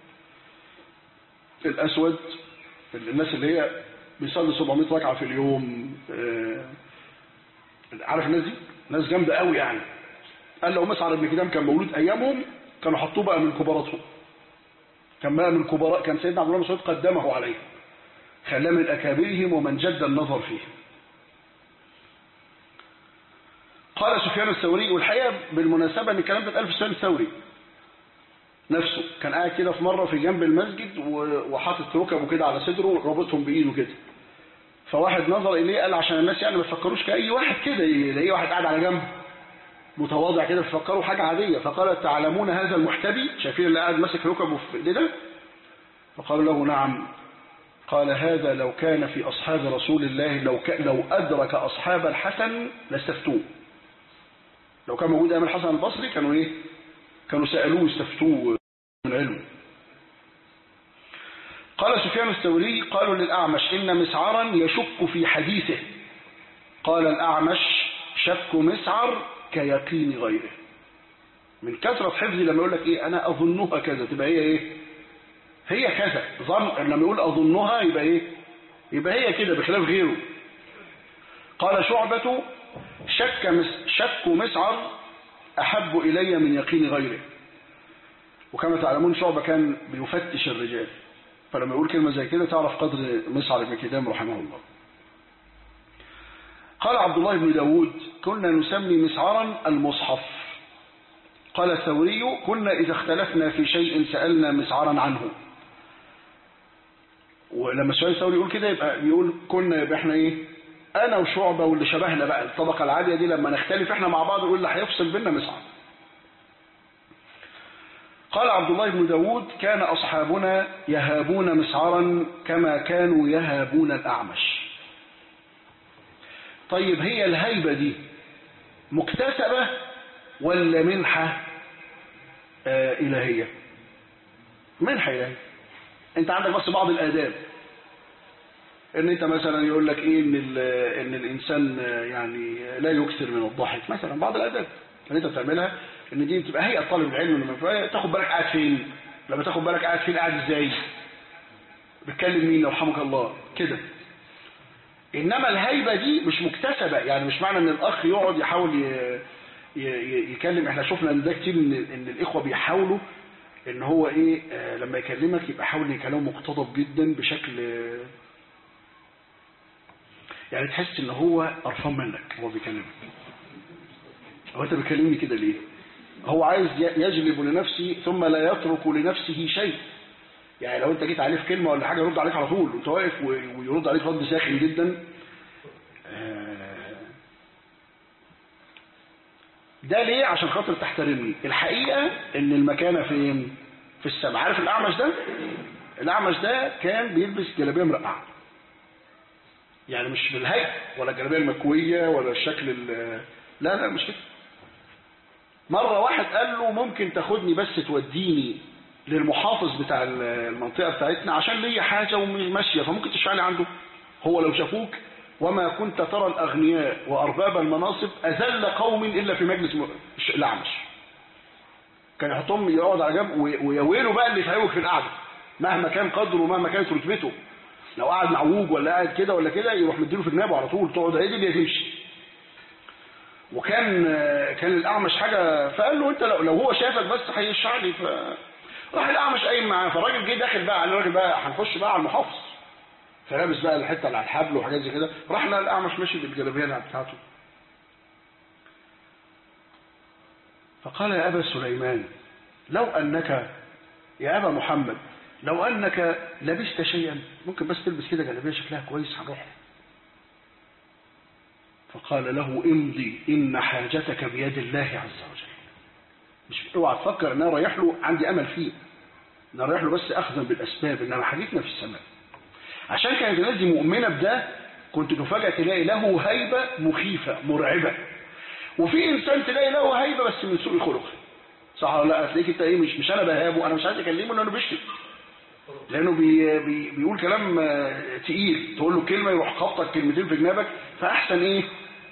الأسود الناس اللي هي بيصلي 700 ركعة في اليوم آه، عارف الناس دي ناس جامدة قوي يعني قال لو مسعر بن كدام كان مولود أيامهم كانوا حطوه بقى من كباراتهم كان بقى من كبراء كان سيدنا عبد الله بن مسعود قدمه عليه خلاه من أكابرهم ومن جد النظر فيهم قال سفيان الثوري والحقيقة بالمناسبة ان الكلام ده اتقال في سفيان الثوري نفسه كان قاعد كده في مرة في جنب المسجد و- وحاطط ركبه كده على صدره رابطهم بإيده كده فواحد نظر إليه قال عشان الناس يعني ما يفكروش كأي واحد كده يلاقيه واحد قاعد على جنب متواضع كده ففكروا حاجة عادية فقال تعلمون هذا المحتبي شايفين اللي قاعد ماسك ركبه في ايديه ده فقالوا له نعم قال هذا لو كان في أصحاب رسول الله لو, ك... لو أدرك أصحاب الحسن لاستفتوه لو كان موجود أيام الحسن البصري كانوا إيه كانوا سألوه استفتوه من علمه قال سفيان الثوري قالوا للأعمش إن مسعرا يشك في حديثه قال الأعمش شك مسعر كيقين غيره من كثرة حفظي لما يقول لك إيه أنا أظنها كذا تبقى هي إيه هي كذا ظن لما يقول أظنها يبقى إيه يبقى هي كده بخلاف غيره قال شعبة شك, مس شك مسعر أحب إلي من يقين غيره وكما تعلمون شعبة كان بيفتش الرجال فلما يقول كلمة زي كده تعرف قدر مسعر بن كدام رحمه الله قال عبد الله بن داود كنا نسمي مسعرا المصحف قال الثوري كنا إذا اختلفنا في شيء سألنا مسعرا عنه ولما سؤال الثوري يقول كده يبقى بيقول كنا يبقى احنا ايه انا وشعبة واللي شبهنا بقى الطبقة العالية دي لما نختلف احنا مع بعض يقول اللي هيفصل بيننا مسعر قال عبد الله بن داود كان أصحابنا يهابون مسعرا كما كانوا يهابون الأعمش طيب هي الهيبة دي مكتسبة ولا منحة آه إلهية منحة إلهية انت عندك بس بعض الآداب ان انت مثلا يقول لك ايه ان, ان الانسان يعني لا يكثر من الضحك مثلا بعض الآداب اللي انت بتعملها ان دي بتبقى هيئة طالب العلم لما تاخد بالك قاعد فين لما تاخد بالك قاعد فين قاعد ازاي بتكلم مين يرحمك الله كده انما الهيبة دي مش مكتسبة يعني مش معنى ان الاخ يقعد يحاول ي... ي... يكلم احنا شفنا ان ده كتير ان, إن الاخوة بيحاولوا ان هو ايه آه لما يكلمك يبقى حاول كلامه مقتضب جدا بشكل آه يعني تحس ان هو قرفان منك وهو بيكلمك هو انت بتكلمني كده ليه هو عايز يجلب لنفسه ثم لا يترك لنفسه شيء يعني لو انت جيت عليه في كلمة ولا حاجة يرد عليك على طول وانت واقف ويرد عليك رد ساخن جدا ده ليه عشان خاطر تحترمني الحقيقة ان المكانة فين في السماء عارف الاعمش ده الاعمش ده كان بيلبس جلابيه مرقعه يعني مش بالهيئه ولا الجلابيه المكويه ولا الشكل لا لا مش كده مرة واحد قال له ممكن تاخدني بس توديني للمحافظ بتاع المنطقة بتاعتنا عشان ليا حاجة ومش ماشية فممكن تشفع لي عنده هو لو شافوك وما كنت ترى الأغنياء وأرباب المناصب أذل قوم إلا في مجلس الأعمش كان يحطهم يقعد على جنب ويويله بقى اللي يتعوج في القعدة مهما كان قدره ومهما كانت رتبته لو قاعد معوج ولا قاعد كده ولا كده يروح مديله في جنابه على طول تقعد عدل يا تمشي وكان كان الأعمش حاجة فقال له أنت لو, لو هو شافك بس هيشع لي ف... راح الأعمش قايم معاه فالراجل جه داخل بقى على الراجل بقى هنخش بقى على المحافظ فلابس بقى الحتة اللي على الحبل وحاجات زي كده راح لقى الأعمش ماشي بالجلابيه بتاعته فقال يا أبا سليمان لو أنك يا أبا محمد لو أنك لبست شيئا ممكن بس تلبس كده جلابيه شكلها كويس هنروح فقال له امضي إن حاجتك بيد الله عز وجل مش اوعى تفكر ان انا رايح له عندي امل فيه انا رايح له بس اخذا بالاسباب انما حاجتنا في السماء عشان كانت الناس دي مؤمنه بده كنت تفاجئ تلاقي له هيبه مخيفه مرعبه وفي انسان تلاقي له هيبه بس من سوء خلقه صح ولا لا تلاقيك انت ايه مش مش انا بهابه انا مش عايز اكلمه لانه بيشتم لانه بي بي بيقول كلام تقيل تقول له كلمه يروح خبطك كلمتين في جنابك فاحسن ايه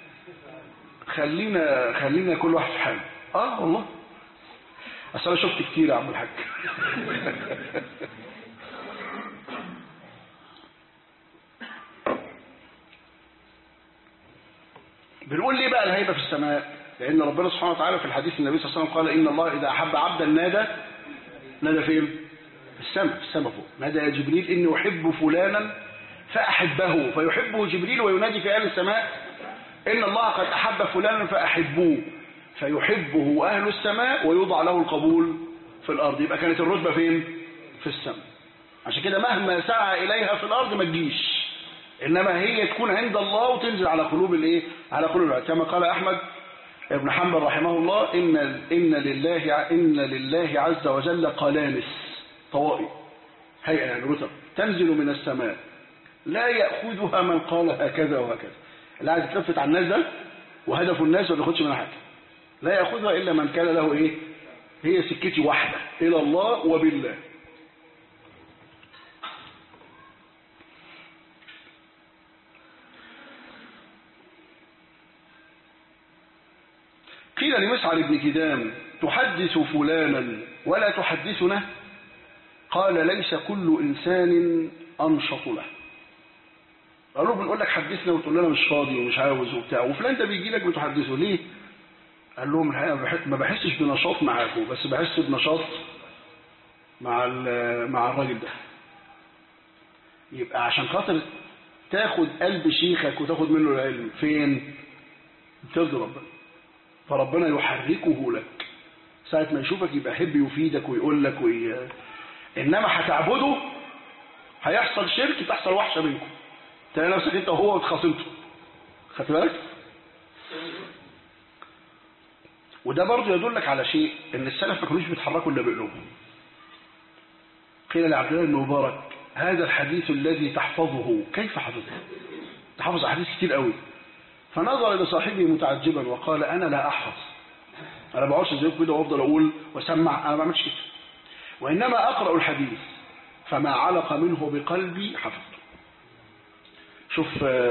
خلينا خلينا كل واحد في حاله اه والله اصل انا شفت كتير يا عم الحاج بنقول ليه بقى الهيبه في السماء لان ربنا سبحانه وتعالى في الحديث النبي صلى الله عليه وسلم قال ان الله اذا احب عبدا نادى نادى فين في السماء في السماء فوق نادى يا جبريل اني احب فلانا فاحبه فيحبه جبريل وينادي في اهل السماء إن الله قد أحب فلانا فأحبوه فيحبه أهل السماء ويوضع له القبول في الأرض يبقى كانت الرتبة فين في السماء عشان كده مهما سعى إليها في الأرض ما تجيش إنما هي تكون عند الله وتنزل على قلوب الإيه على قلوب العباد كما قال أحمد ابن حنبل رحمه الله إن إن لله إن لله عز وجل قلانس طوائف هيئة يعني رتب تنزل من السماء لا يأخذها من قال هكذا وهكذا اللي عايز يتلفت على الناس ده وهدف الناس ولا ياخدش منها حاجة لا يأخذها إلا من كان له إيه هي سكتي واحدة إلى الله وبالله قيل لمسعر بن كدام تحدث فلانا ولا تحدثنا قال ليس كل إنسان أنشط له قالوا بنقول لك حدثنا وتقول لنا مش فاضي ومش عاوز وبتاع وفلان ده بيجي لك بتحدثه ليه قال لهم الحقيقه ما بحسش بنشاط معاكم بس بحس بنشاط مع مع الراجل ده يبقى عشان خاطر تاخد قلب شيخك وتاخد منه العلم فين ترضي ربنا فربنا يحركه لك ساعة ما يشوفك يبقى يحب يفيدك ويقول لك وي... انما هتعبده هيحصل شرك تحصل وحشه منكم تلاقي نفسك انت وهو اتخاصمتوا خدت بالك وده برضه يدلك على شيء ان السلف ما كانوش بيتحركوا الا بقلوبهم قيل لعبد الله بن مبارك هذا الحديث الذي تحفظه كيف حفظه تحفظ احاديث كتير قوي فنظر الى صاحبه متعجبا وقال انا لا احفظ انا ما بقعدش زيكم كده وافضل اقول واسمع انا ما بعملش كده وانما اقرا الحديث فما علق منه بقلبي حفظته شوف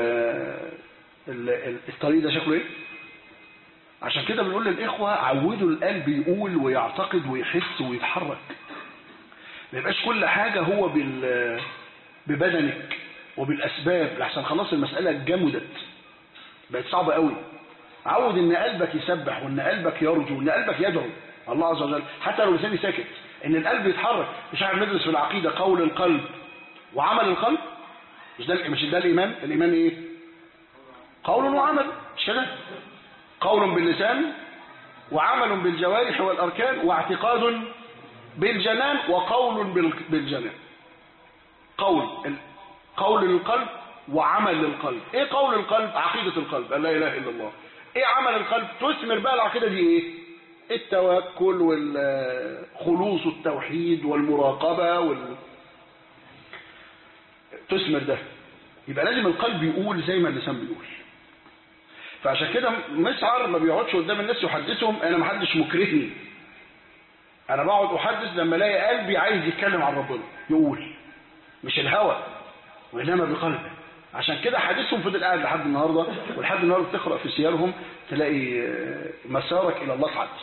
الطريق ده شكله ايه عشان كده بنقول للإخوة عودوا القلب يقول ويعتقد ويحس ويتحرك ما يبقاش كل حاجة هو بال ببدنك وبالأسباب لحسن خلاص المسألة جمدت بقت صعبة قوي عود ان قلبك يسبح وان قلبك يرجو وان قلبك يدعو الله عز وجل حتى لو لساني ساكت ان القلب يتحرك مش احنا بندرس في العقيدة قول القلب وعمل القلب مش ده مش ده الايمان الايمان ايه قول وعمل مش كده قول باللسان وعمل بالجوارح والأركان واعتقاد بالجنان وقول بالجنان قول قول للقلب وعمل للقلب ايه قول القلب عقيدة القلب لا اله الا الله ايه عمل القلب تثمر بقى العقيدة دي ايه التوكل والخلوص التوحيد والمراقبة وال... تثمر ده يبقى لازم القلب يقول زي ما اللسان بيقول فعشان كده مسعر ما بيقعدش قدام الناس يحدثهم انا ما حدش مكرهني انا بقعد احدث لما الاقي قلبي عايز يتكلم عن ربنا يقول مش الهوى وانما بقلبه عشان كده حديثهم فضل قاعد لحد النهارده ولحد النهارده تقرا في سيرهم تلاقي مسارك الى الله تعدي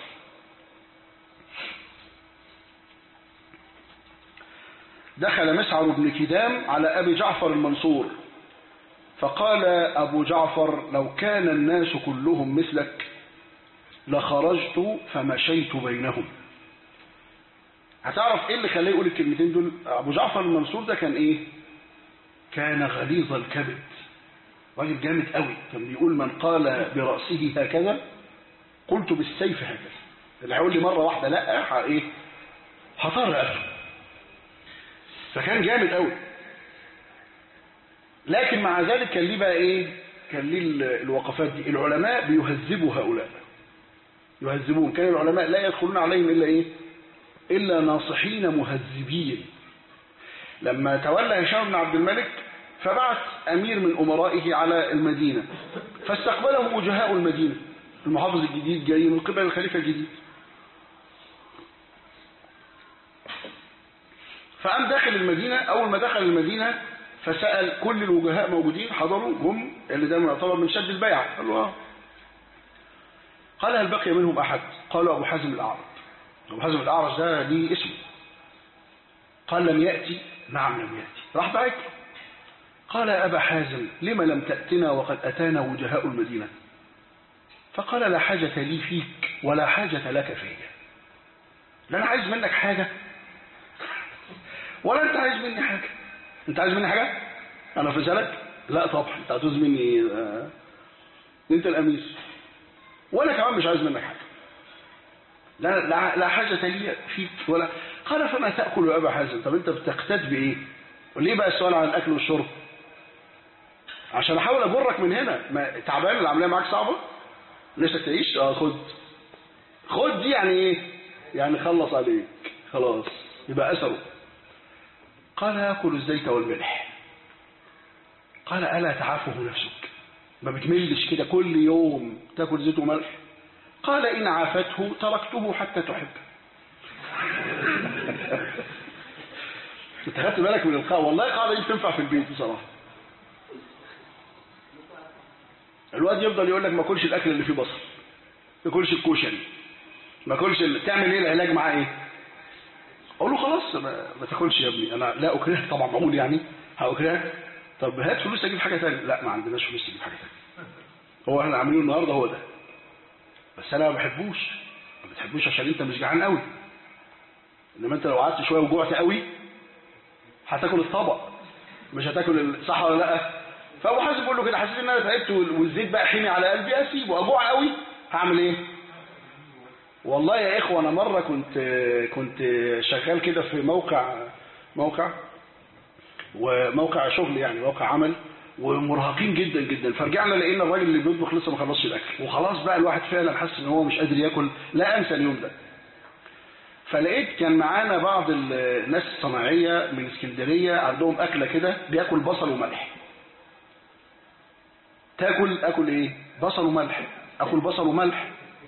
دخل مسعر بن كدام على ابي جعفر المنصور فقال أبو جعفر لو كان الناس كلهم مثلك لخرجت فمشيت بينهم هتعرف ايه اللي خلاه يقول الكلمتين دول ابو جعفر المنصور ده كان ايه كان غليظ الكبد راجل جامد قوي كان بيقول من قال برأسه هكذا قلت بالسيف هكذا اللي هيقول لي مرة واحدة لا ايه هطر قلبه فكان جامد قوي لكن مع ذلك كان ليه بقى ايه كان ليه الوقفات دي العلماء بيهذبوا هؤلاء يهذبون كان العلماء لا يدخلون عليهم الا ايه الا ناصحين مهذبين لما تولى هشام بن عبد الملك فبعث امير من امرائه على المدينه فاستقبله وجهاء المدينه المحافظ الجديد جاي من قبل الخليفه الجديد فقام داخل المدينه اول ما دخل المدينه فسأل كل الوجهاء موجودين حضروا هم اللي ده يعتبر من شد البيعة قالوا اه قال هل بقي منهم أحد قالوا أبو حازم الأعرج أبو حازم الأعرج ده ليه اسمه قال لم يأتي نعم لم يأتي راح بعت قال يا أبا حازم لم لم تأتنا وقد أتانا وجهاء المدينة فقال لا حاجة لي فيك ولا حاجة لك فيا لا أنا عايز منك حاجة ولا أنت عايز مني حاجة أنت عايز مني حاجة أنا في سلك لا طبعا أنت هتوز مني انت الامير وانا كمان مش عايز منك حاجه لا لا, لا حاجه لي فيك ولا قال فما تاكل يا ابا حازم طب انت بتقتد بايه وليه بقى السؤال عن الاكل والشرب عشان احاول اجرك من هنا ما تعبان العمليه معاك صعبه نفسك تعيش اه خد خد دي يعني ايه يعني خلص عليك خلاص يبقى اثره قال اكل الزيت والملح قال الا تعافه نفسك ما بتملش كده كل يوم تاكل زيت وملح قال ان عافته تركته حتى تحب انت خدت بالك من القاعده والله القاعده دي بتنفع في البيت بصراحه الواد يفضل يقول لك ما كلش الاكل اللي فيه بصل ما كلش الكشري ما كلش ال... تعمل ايه العلاج معاه ايه اقول له خلاص ما, ما تاكلش يا ابني انا لا اكرهك طبعا معقول يعني هاكرهك طب هات فلوس اجيب حاجه ثانيه لا ما عندناش فلوس تجيب حاجه ثانيه هو احنا عاملينه النهارده هو ده بس انا ما بحبوش ما بتحبوش عشان انت مش جعان قوي انما انت لو قعدت شويه وجوعت قوي هتاكل الطبق مش هتاكل ال- صح ولا لا فابو حازم بيقول له كده حسيت ان انا تعبت وال- والزيت بقى حمي على قلبي اسيبه اجوع قوي هعمل ايه والله يا اخوه انا مره كنت كنت شغال كده في موقع موقع وموقع شغل يعني موقع عمل ومرهقين جدا جدا فرجعنا لقينا الراجل اللي بيطبخ لسه ما خلصش الاكل وخلاص بقى الواحد فعلا حس ان هو مش قادر ياكل لا انسى اليوم ده فلقيت كان معانا بعض الناس الصناعيه من اسكندريه عندهم اكله كده بياكل بصل وملح تاكل اكل ايه بصل وملح اكل بصل وملح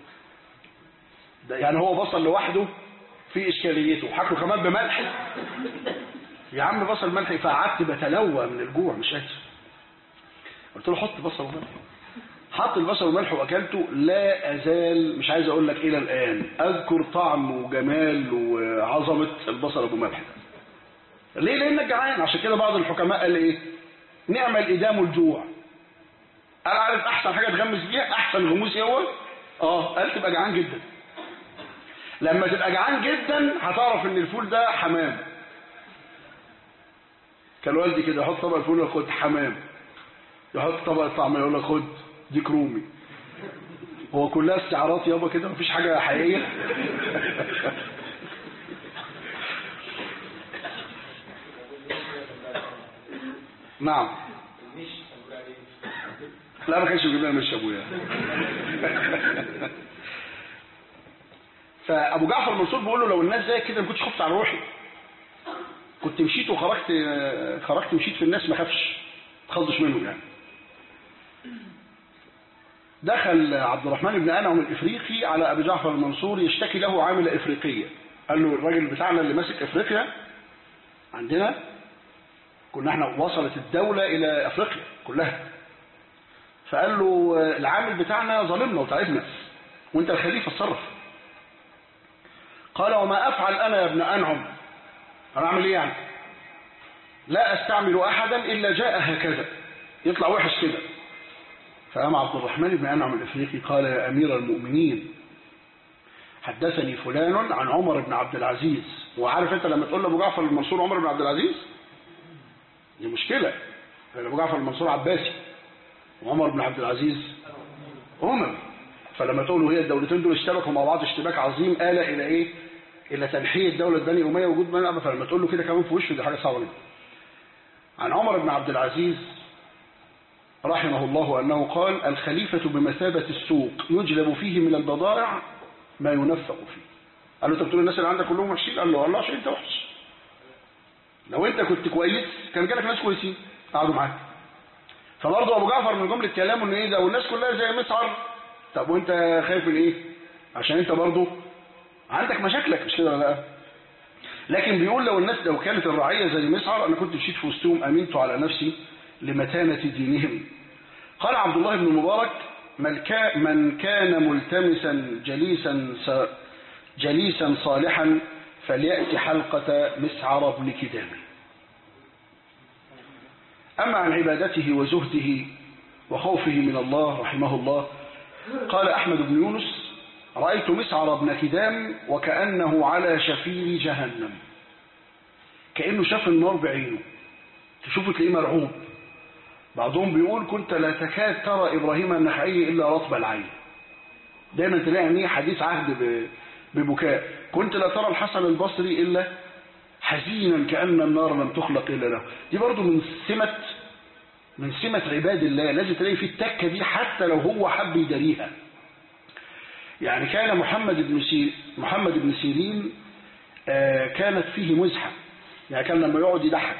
ده يعني هو بصل لوحده في اشكاليته هاكله كمان بملح يا عم بصل ملح فقعدت بتلوى من الجوع مش قادر قلت له حط بصل وملح حط البصل والملح واكلته لا ازال مش عايز اقول لك الى الان اذكر طعم وجمال وعظمه البصل ابو ملح ده ليه لانك جعان عشان كده بعض الحكماء قال ايه نعم الادام الجوع قال عارف احسن حاجه تغمس بيها احسن غموس ايه هو اه قال تبقى جعان جدا لما تبقى جعان جدا هتعرف ان الفول ده حمام كان والدي كده يحط طبق الفول ياخد حمام يحط طبق الطعميه يقول لك خد ديك رومي هو كلها استعارات يابا كده مفيش حاجه حقيقيه نعم لا ما كانش بيجيب لنا مش ابويا فابو جعفر المنصور بيقول له لو الناس زي كده ما كنتش خفت على روحي كنت مشيت وخرجت خرجت مشيت في الناس ما خافش ما تخضش منهم يعني دخل عبد الرحمن بن انعم الافريقي على ابي جعفر المنصور يشتكي له عامل افريقيه قال له الراجل بتاعنا اللي ماسك افريقيا عندنا كنا احنا وصلت الدوله الى افريقيا كلها فقال له العامل بتاعنا ظالمنا وتعبنا وانت الخليفه اتصرف قال وما افعل انا يا ابن انعم انا اعمل ايه يعني لا استعمل احدا الا جاء هكذا يطلع وحش كده فقام عبد الرحمن بن انعم الافريقي قال يا امير المؤمنين حدثني فلان عن عمر بن عبد العزيز وعارف انت لما تقول لابو جعفر المنصور عمر بن عبد العزيز دي مشكله لان ابو جعفر المنصور عباسي وعمر بن عبد العزيز اموي فلما تقولوا هي الدولتين دول اشتبكوا مع بعض اشتباك عظيم آل الى ايه الى تنحيه دوله بني اميه وجود بني اميه فلما تقول له كده كمان في وشه دي حاجه صعبه جدا عن عمر بن عبد العزيز رحمه الله أنه قال الخليفة بمثابة السوق يجلب فيه من البضائع ما ينفق فيه قال له انت بتقول الناس اللي عندك كلهم وحشين قال له والله عشان انت وحش لو انت كنت كويس كان جالك ناس كويسين قعدوا معاك فبرضه ابو جعفر من جمله كلامه ان ايه لو الناس كلها زي مسعر طب وانت خايف من ايه عشان انت برضه عندك مشاكلك مش كده ولا لا لكن بيقول لو الناس لو كانت الرعيه زي مسعر انا كنت مشيت في وسطهم امنت على نفسي لمتانه دينهم قال عبد الله بن المبارك من كان ملتمسا جليسا جليسا صالحا فليأتي حلقة مسعر بن كدام أما عن عبادته وزهده وخوفه من الله رحمه الله قال أحمد بن يونس رأيت مسعر بن كدام وكأنه على شفير جهنم كأنه شاف النار بعينه تشوفه تلاقيه مرعوب بعضهم بيقول كنت لا تكاد ترى إبراهيم النخعي إلا رطب العين دايما تلاقي أنيه حديث عهد ب- ببكاء كنت لا ترى الحسن البصري إلا حزينا كأن النار لم تخلق إلا له دي برضو من سمة من سمة عباد الله لازم تلاقي في التكة دي حتى لو هو حب يداريها يعني كان محمد بن سيرين محمد بن سيرين آه، كانت فيه مزحة يعني كان لما يقعد يضحك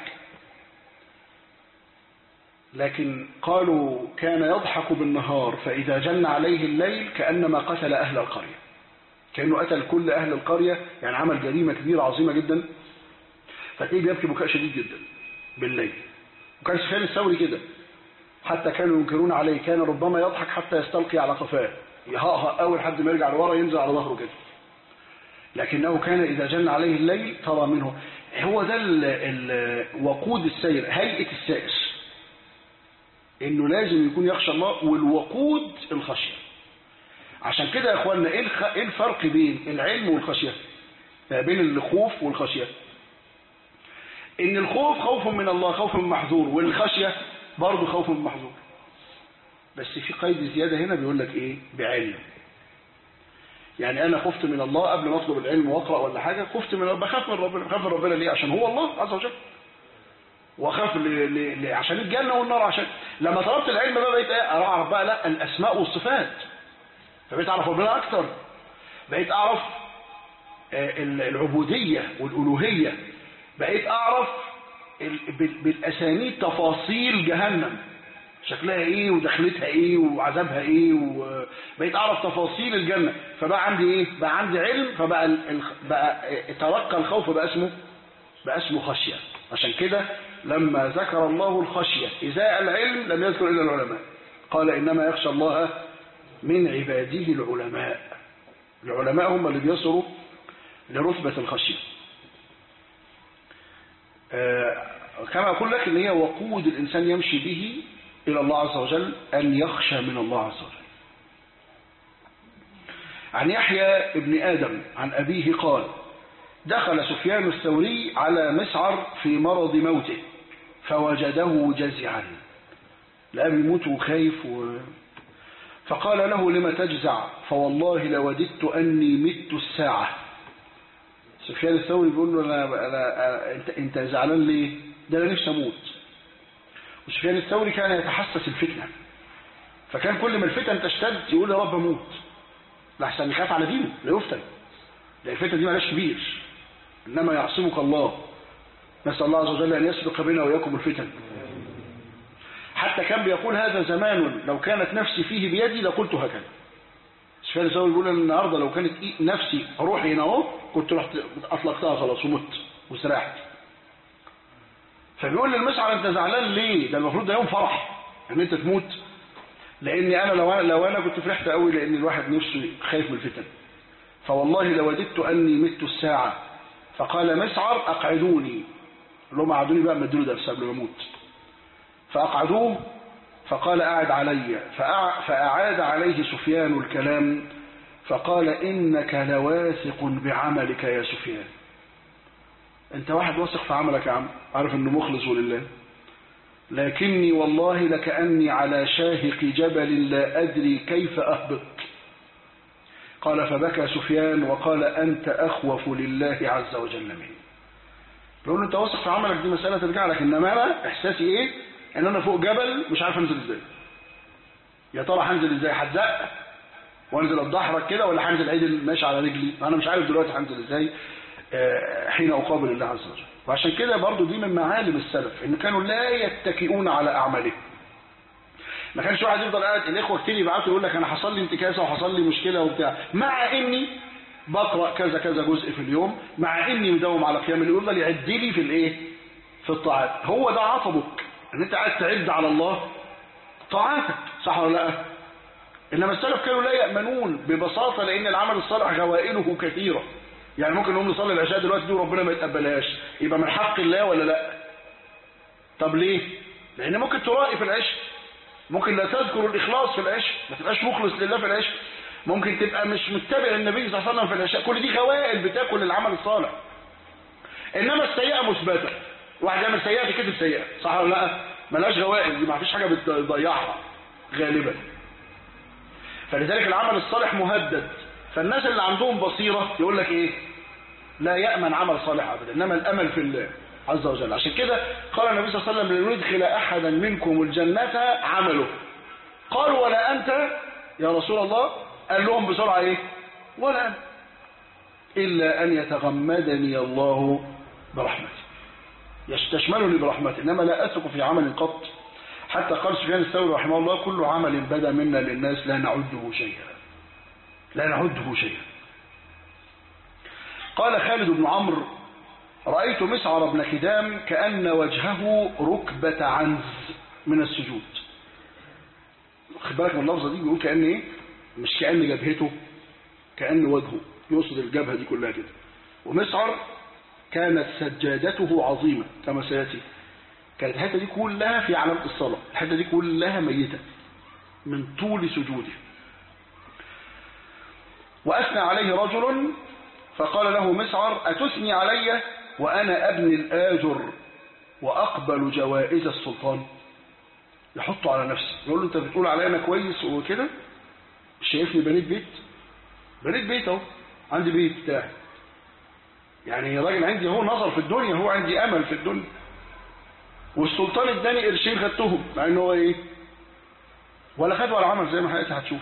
لكن قالوا كان يضحك بالنهار فإذا جن عليه الليل كأنما قتل أهل القرية كأنه قتل كل أهل القرية يعني عمل جريمة كبيرة عظيمة جدا فتلاقيه بيبكي بكاء شديد جدا بالليل وكان سفيان الثوري كده حتى كانوا ينكرون عليه كان ربما يضحك حتى يستلقي على قفاه يهقهق أول حد ما يرجع لورا ينزل على ظهره كده لكنه كان إذا جن عليه الليل ترى منه هو ده ال- ال- وقود السير هيئة السائر انه لازم يكون يخشى الله والوقود الخشية عشان كده يا اخوانا ايه الخ- إيه الفرق بين العلم والخشية يعني بين الخوف والخشية ان الخوف خوف من الله خوف من محذور والخشية برضه خوف من محذور بس في قيد زيادة هنا بيقول لك ايه بعلم يعني انا خفت من الله قبل ما اطلب العلم واقرا ولا حاجه خفت من بخاف من ربنا بخاف من ربنا ليه عشان هو الله عز وجل واخاف ل... ل... ل... عشان الجنه والنار عشان لما طلبت العلم بقى بقيت ايه اعرف بقى لا الاسماء والصفات فبقيت اعرف ربنا اكتر بقيت اعرف آه، ال- العبوديه والالوهيه بقيت اعرف ال... بال... بالاسانيد تفاصيل جهنم شكلها ايه ودخلتها ايه وعذابها ايه وبقيت اعرف تفاصيل الجنه فبقى عندي ايه بقى عندي علم فبقى ال... ال- بقى ترقى الخوف بقى اسمه بقى اسمه خشيه عشان كده لما ذكر الله الخشيه ازاء العلم لم يذكر الا العلماء قال انما يخشى الله من عباده العلماء العلماء هم اللي بيصلوا لرتبه الخشيه آه، كما أقول لك إن هي وقود الإنسان يمشي به إلى الله عز وجل أن يخشى من الله عز وجل عن يحيى ابن آدم عن أبيه قال دخل سفيان الثوري على مسعر في مرض موته فوجده جزعا لا بيموت وخايف و... فقال له لم تجزع فوالله لوددت أني مت الساعة سفيان الثوري بيقول له أنا, أنا, أنا انت, انت زعلان ليه ده انا نفسي اموت وسفيان الثوري كان يتحسس الفتنه فكان كل ما الفتن تشتد يقول يا رب اموت لحسن يخاف على دينه لا يفتن لان الفتنه دي مالهاش كبير انما يعصمك الله نسال الله عز وجل ان يسبق بنا واياكم الفتن حتى كان بيقول هذا زمان لو كانت نفسي فيه بيدي لقلت هكذا سفيان الثوري بيقول أنا النهارده لو كانت إيه- نفسي روحي هنا اهو كنت رحت اطلقتها خلاص ومت وسرحت فبيقول للمسعر انت زعلان ليه ده المفروض ده يوم فرح ان انت تموت لاني انا لو انا لو انا كنت فرحت قوي لان الواحد نفسه خايف من الفتن فوالله لوددت اني مت الساعه فقال مسعر اقعدوني قال لهم قعدوني بقى مدوا درس قبل ما اموت فاقعدوه فقال اعد علي فأع- فاعاد عليه سفيان الكلام فقال انك لواثق بعملك يا سفيان انت واحد واثق في عملك يا عم عارف انه مخلص لله لكني والله لكأني على شاهق جبل لا أدري كيف أهبط قال فبكى سفيان وقال أنت أخوف لله عز وجل مني بيقول له أنت واثق في عملك دي مسألة ترجع لك إنما أنا إحساسي إيه إن أنا فوق جبل مش عارف أنزل إزاي يا ترى هنزل إزاي هتزق وانزل اتدحرج كده ولا هنزل عدل ماشي على رجلي انا مش عارف دلوقتي هنزل ازاي آه، حين اقابل الله عز وجل وعشان كده برضو دي من معالم السلف ان كانوا لا يتكئون على اعمالهم ما كانش واحد يفضل قاعد الاخوه كتير يبعتوا يقول لك انا حصل لي انتكاسه وحصل لي مشكله وبتاع مع اني بقرا كذا كذا جزء في اليوم مع اني مداوم على قيام الليل يفضل يعد لي في الايه في الطاعات هو ده عطبك ان انت قاعد تعد على الله طاعاتك صح ولا لا انما السلف كانوا لا يامنون ببساطه لان العمل الصالح غوائله كثيره يعني ممكن نقوم نصلي العشاء دلوقتي دي وربنا ما يتقبلهاش يبقى من حق الله ولا لا طب ليه لان ممكن ترائي في العشاء ممكن لا تذكر الاخلاص في العشاء ما تبقاش مخلص لله في العشاء ممكن تبقى مش متبع النبي صلى الله عليه وسلم في العشاء كل دي غوائل بتاكل العمل الصالح انما السيئه مثبته واحد يعمل سيئه تكتب سيئه صح ولا لا ملهاش غوائز دي ما فيش حاجة بتضيعها غالبا فلذلك العمل الصالح مهدد فالناس اللي عندهم بصيرة يقول لك ايه لا يأمن عمل صالح أبدا إنما الأمل في الله عز وجل عشان كده قال النبي صلى الله عليه وسلم لندخل أحدا منكم الجنة عمله قالوا ولا أنت يا رسول الله قال لهم بسرعة ايه ولا أنا إلا أن يتغمدني الله برحمته يستشملني برحمته إنما لا أثق في عمل قط حتى قال سفيان الثوري رحمه الله كل عمل بدا منا للناس لا نعده شيئا لا نعده شيئا قال خالد بن عمرو رأيت مسعر بن خدام كأن وجهه ركبة عنز من السجود خد بالك من اللفظة دي بيقول كأن ايه مش كأن جبهته كأن وجهه يقصد الجبهة دي كلها كده ومسعر كانت سجادته عظيمة كما سيأتي كانت الحتة دي كلها في علامة الصلاة الحتة دي كلها ميتة من طول سجوده وأثنى عليه رجل فقال له مسعر أتثني علي وأنا أبني الآجر وأقبل جوائز السلطان يحطه على نفسه يقول له أنت بتقول علي أنا كويس وكده مش شايفني بنيت بيت بنيت بيت اهو عندي بيت بتاعي يعني راجل عندي هو نظر في الدنيا هو عندي امل في الدنيا والسلطان اداني قرشين خدتهم مع ان هو ايه ولا خد ولا عمل زي ما حضرتك هتشوف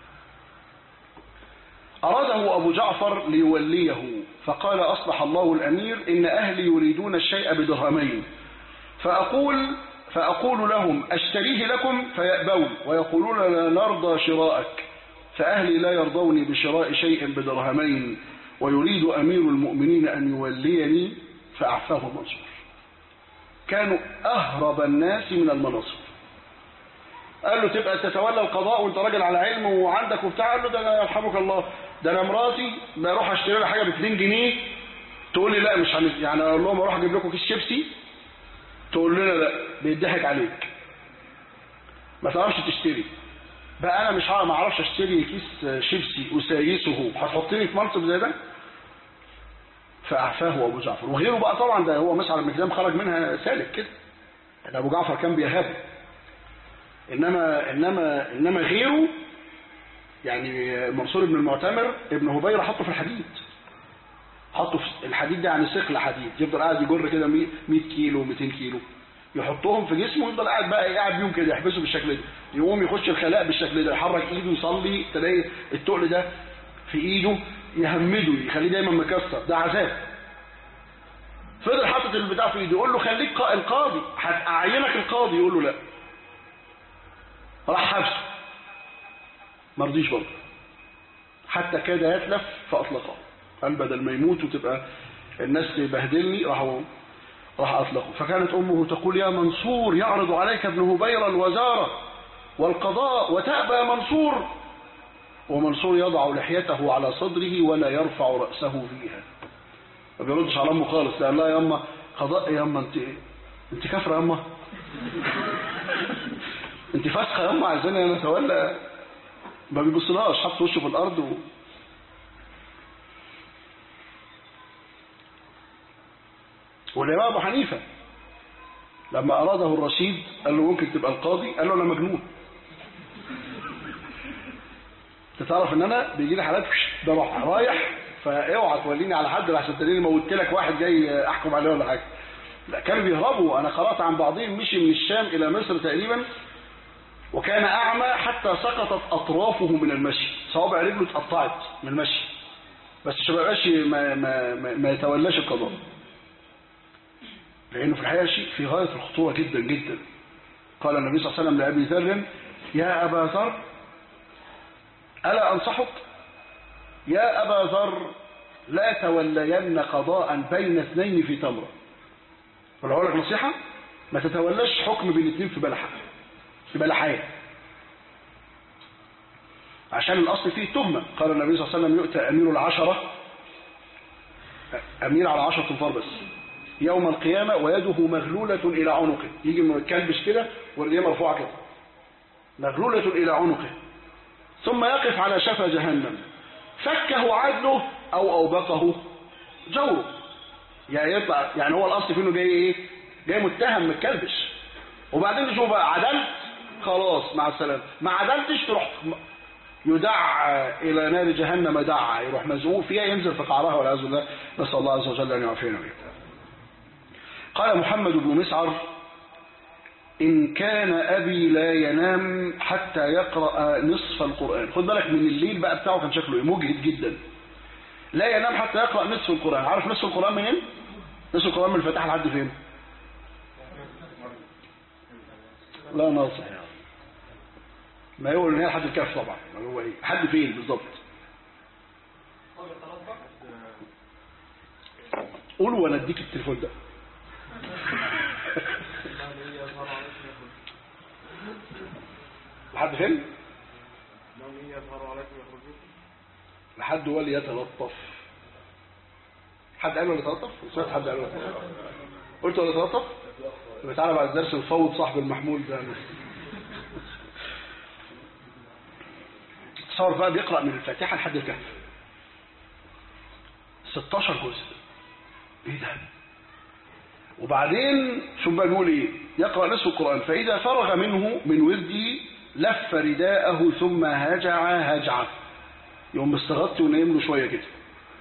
أراده أبو جعفر ليوليه فقال أصلح الله الأمير إن أهلي يريدون الشيء بدرهمين فأقول فأقول لهم أشتريه لكم فيأبون ويقولون لا نرضى شراءك فأهلي لا يرضوني بشراء شيء بدرهمين ويريد أمير المؤمنين أن يوليني فأعفاه منصور كانوا أهرب الناس من المناصب قال له تبقى تتولى القضاء وانت راجل على علم وعندك وبتاع قال له ده انا يرحمك الله ده انا مراتي بروح اشتري لها حاجه ب 2 جنيه تقول لي لا مش هن... يعني اقول لهم اروح اجيب لكم كيس شيبسي تقول لنا لا بيضحك عليك ما تعرفش تشتري بقى انا مش ما اعرفش اشتري كيس شيبسي اسايسه هتحطني في منصب زي ده فاعفاه ابو جعفر وغيره بقى طبعا ده هو مسعر بن كلام خرج منها سالك كده ده ابو جعفر كان بيهاب انما انما انما غيره يعني منصور بن المعتمر ابن هبيره حطه في الحديد حطه في الحديد ده يعني ثقل حديد يفضل قاعد يجر كده 100 كيلو 200 كيلو يحطهم في جسمه ويفضل قاعد بقى قاعد بيهم كده يحبسه بالشكل ده يقوم يخش الخلاء بالشكل ده يحرك ايده يصلي تلاقي التقل ده في ايده يهمده يخليه دايما مكسر ده عذاب فضل حاطط البتاع في ايده يقول له خليك القاضي هعينك القاضي يقول له لا راح حبسه ما رضيش برضه حتى كاد يتلف فاطلقه قال بدل ما يموت وتبقى الناس تبهدلني راحوا راح أطلقه فكانت أمه تقول يا منصور يعرض عليك ابن هبير الوزارة والقضاء وتأبى منصور ومنصور يضع لحيته على صدره ولا يرفع رأسه فيها ما بيردش على أمه خالص قال لا يا أما قضاء يا أما أنت أنت كافرة يا أما أنت فاسخة يا أما عايزاني أنا أتولى ما بيبصلهاش حط وشه في الأرض و... والإمام أبو حنيفة لما أراده الرشيد قال له ممكن تبقى القاضي قال له أنا مجنون تعرف ان انا بيجي لي حالات ده راح رايح فاوعى توليني على حد عشان تلاقيني موتت لك واحد جاي احكم عليه ولا حاجه لا كانوا بيهربوا انا قرات عن بعضهم مشي من الشام الى مصر تقريبا وكان اعمى حتى سقطت اطرافه من المشي صوابع رجله اتقطعت من المشي بس عشان ما يبقاش ما, ما, ما, ما يتولاش القضاء لأنه في الحقيقة شيء في غاية الخطورة جدا جدا قال النبي صلى الله عليه وسلم لأبي ذر يا أبا ذر ألا أنصحك يا أبا ذر لا تولين قضاء بين اثنين في تمرة ولا أقول لك نصيحة ما تتولاش حكم بين اثنين في بلحة في بلحية عشان الأصل فيه تهمة قال النبي صلى الله عليه وسلم يؤتى أمير العشرة أمير على عشرة تنفار بس يوم القيامة ويده مغلولة إلى عنقه يجي مكلبش كده ورجليه مرفوعة كده مغلولة إلى عنقه ثم يقف على شفا جهنم فكه عدله أو أوبقه جوره يعني يطلع يعني هو الأصل فيه إنه جاي إيه؟ جاي متهم متكلبش وبعدين نشوف بقى عدلت خلاص مع السلامه ما عدلتش تروح يدعى الى نار جهنم دعا يروح مزقوق فيها ينزل في قعرها والعياذ بالله نسال الله عز وجل ان يعافينا وإياكم. قال محمد بن مسعر إن كان أبي لا ينام حتى يقرأ نصف القرآن خد بالك من الليل بقى بتاعه كان شكله إيه؟ مجهد جدا لا ينام حتى يقرأ نصف القرآن عارف نصف القرآن منين؟ نصف القرآن من الفاتحة لحد فين؟ لا ناصح يعني ما يقول ان هي لحد الكهف طبعا ما هو ايه لحد فين بالظبط قول وانا اديك التليفون ده لحد فين لحد ولي يتلطف حد قال له يتلطف سمعت حد قال له يتلطف قلت ولا يتلطف يبقى تعالى بعد الدرس نفوض صاحب المحمول ده تصور بقى بيقرأ من الفاتحة لحد الكهف 16 جزء ايه ده وبعدين شوف بقى بيقول ايه يقرأ نصف القرآن فإذا فرغ منه من ورده لف رداءه ثم هجع هجعة يقوم مستغطي ونايم له شوية كده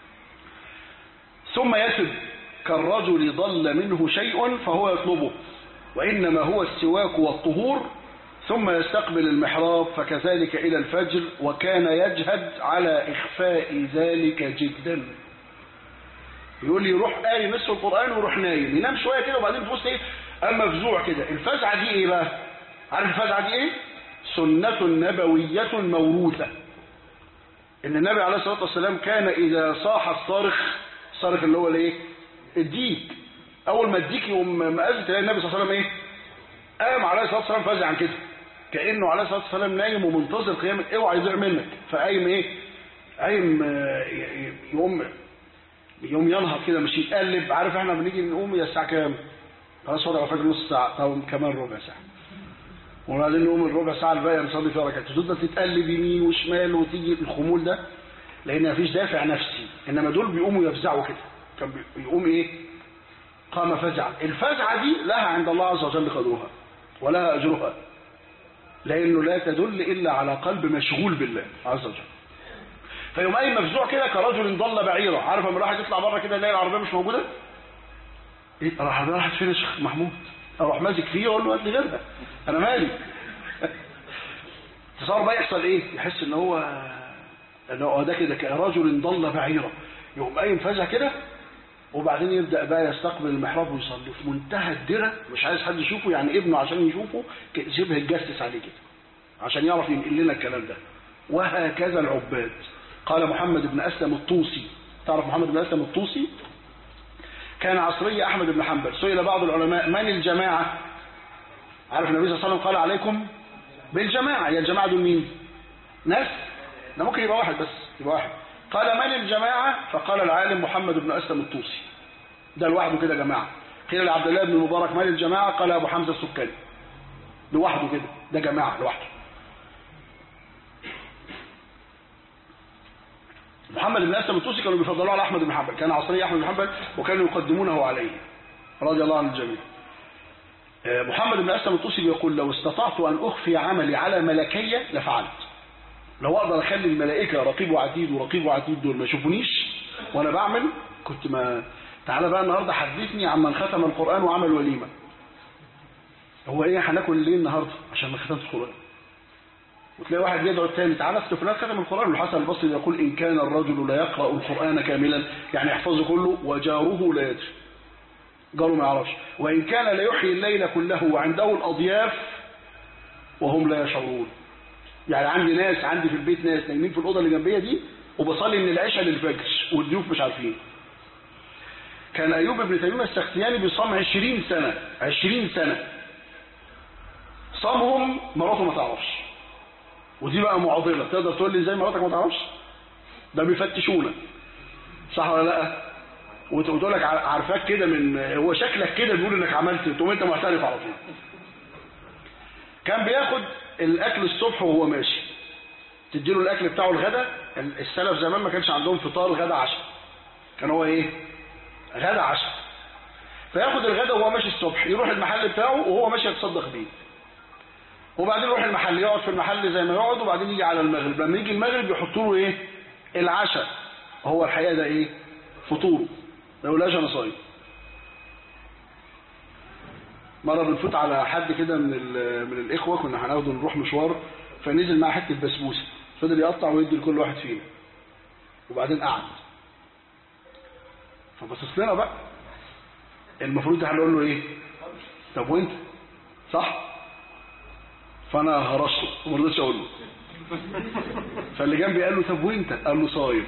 ثم يسب كالرجل ضل منه شيء فهو يطلبه وإنما هو السواك والطهور ثم يستقبل المحراب فكذلك إلى الفجر وكان يجهد على إخفاء ذلك جدا يقول لي يروح قايم نصف القرآن ويروح نايم ينام شوية كده وبعدين تبص ايه اما فزوع كده الفزعة دي ايه بقى عارف الفزعة دي ايه سنة نبوية موروثة ان النبي عليه الصلاة والسلام كان اذا صاح الصارخ الصارخ اللي هو الايه الديك اول ما الديك يقوم مأذن تلاقي النبي صلى الله عليه وسلم ايه قام عليه الصلاة والسلام فزعا كده كأنه عليه الصلاة والسلام نايم ومنتظر قيام اوعى يضيع منك فقايم ايه قايم يقوم يوم ينهض كده مش يتقلب عارف احنا بنيجي نقوم يا الساعه كام خلاص وضع فجر نص ساعه طب كمان ربع ساعه وبعدين نقوم الربع ساعه الباقيه نصلي فيها ركعتين تفضل تتقلب يمين وشمال وتيجي الخمول ده لان مفيش دافع نفسي انما دول بيقوموا يفزعوا كده كان بيقوم ايه قام فزعا الفزعه دي لها عند الله عز وجل قدرها ولها اجرها لانه لا تدل الا على قلب مشغول بالله عز وجل فيوم قايم مفزوع كده كرجل ضل بعيره عارف لما الواحد يطلع بره كده يلاقي العربيه مش موجوده ايه راح راحت فين يا شيخ محمود اروح ماسك فيه واقول له هات لي غيرها انا مالي تصور بقى يحصل ايه يحس ان هو ان هو ده كده كرجل ضل بعيره يقوم قايم فجأة كده وبعدين يبدأ بقى يستقبل المحراب ويصلي في منتهى الدرة مش عايز حد يشوفه يعني ابنه عشان يشوفه شبه اتجسس عليه كده عشان يعرف ينقل لنا الكلام ده وهكذا العباد قال محمد بن أسلم الطوسي تعرف محمد بن أسلم الطوسي كان عصري أحمد بن حنبل سئل بعض العلماء من الجماعة عارف النبي صلى الله عليه وسلم قال عليكم بالجماعة يا الجماعة دول مين ناس ده ممكن يبقى واحد بس يبقى واحد قال من الجماعة فقال العالم محمد بن أسلم الطوسي ده لوحده كده جماعة قيل لعبد الله بن المبارك من الجماعة قال أبو حمزة السكري لوحده كده ده جماعة لوحده محمد بن أسلم الطوسي كانوا بيفضلوه على أحمد بن حنبل كان عصري أحمد بن حنبل وكانوا يقدمونه عليه رضي الله عن الجميع محمد بن أسلم الطوسي بيقول لو استطعت أن أخفي عملي على ملكية لفعلت لو أقدر أخلي الملائكة رقيب وعتيد ورقيب وعتيد دول ما يشوفونيش وأنا بعمل كنت ما تعالى بقى النهاردة حدثني عن من ختم القرآن وعمل وليمة هو إيه هناكل ليه النهاردة عشان ما ختمت القرآن وتلاقي واحد يدعو الثاني تعالى اكتب فلان ختم القرآن والحسن البصري يقول إن كان الرجل لا يقرأ القرآن كاملا يعني يحفظه كله وجاره لا يدري جاره ما يعرفش وإن كان لا يحيي الليل كله وعنده الأضياف وهم لا يشعرون يعني عندي ناس عندي في البيت ناس نايمين في الأوضة اللي جنبية دي وبصلي من العشاء للفجر والضيوف مش عارفين كان أيوب بن تيمية السختياني بيصام 20 سنة 20 سنة صامهم مراته ما تعرفش ودي بقى معضلة تقدر تقول لي ازاي مراتك ما تعرفش ده بيفتشونا صح ولا لا وتقول لك عارفاك كده من هو شكلك كده بيقول انك عملت تقوم انت معترف على طول كان بياخد الاكل الصبح وهو ماشي تديله الاكل بتاعه الغدا السلف زمان ما كانش عندهم فطار غدا عشاء كان هو ايه غدا عشاء فياخد الغداء وهو ماشي الصبح يروح المحل بتاعه وهو ماشي يتصدق بيه وبعدين يروح المحل يقعد في المحل زي ما يقعد وبعدين يجي على المغرب لما يجي المغرب يحطوا له ايه العشاء هو الحقيقه ده ايه فطوره ما يقولهاش انا صايم مره بنفوت على حد كده من ال- من الاخوه كنا هناخده نروح مشوار فنزل معاه حته بسبوسه فضل يقطع ويدي لكل واحد فينا وبعدين قعد فبصص لنا بقى المفروض هنقول له ايه طب وانت صح فانا هرشته وما رضيتش اقول له فاللي جنبي قال له طب وانت قال له صايم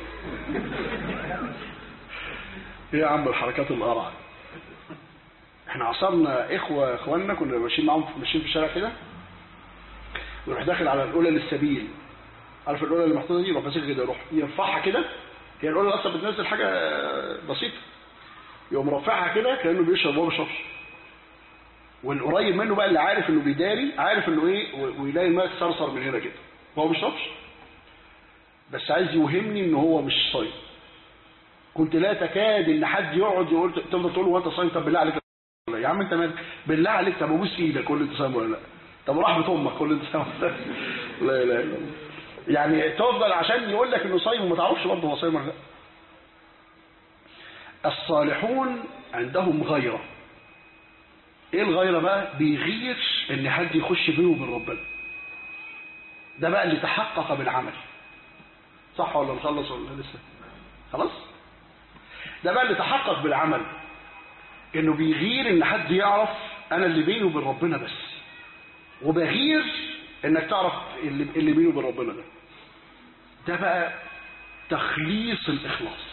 ايه يا عم الحركات القرعه احنا عصرنا اخوه اخواننا كنا ماشيين معاهم ماشيين في الشارع كده ويروح داخل على الاولى للسبيل عارف الاولى اللي محطوطه دي يروح ماسكها كده يروح يرفعها كده هي الاولى اصلا بتنزل حاجه بسيطه يقوم رافعها كده كانه بيشرب وهو ما بيشربش والقريب منه بقى اللي عارف انه بيداري عارف انه ايه و- ويلاقي الماء تصرصر من هنا كده وهو ما بيشربش بس عايز يوهمني ان هو مش صايم كنت لا تكاد ان حد يقعد يقول تفضل تقول له هو انت صايم طب بالله عليك لا يا عم انت مالك بالله عليك طب ابوس ايدك قول لي انت صايم ولا لا طب رحمه امك قول لي انت صايم ولا لا لا اله الا الله يعني تفضل عشان يقول لك انه صايم وما تعرفش برضه هو صايم ولا لا الصالحون عندهم غيره ايه الغيره بقى بيغير ان حد يخش بينه وبين ربنا ده بقى اللي تحقق بالعمل صح ولا نخلص ولا لسه خلاص ده بقى اللي تحقق بالعمل انه بيغير ان حد يعرف انا اللي بيني وبين ربنا بس وبغير انك تعرف اللي, اللي بيني وبين ربنا ده ده بقى تخليص الاخلاص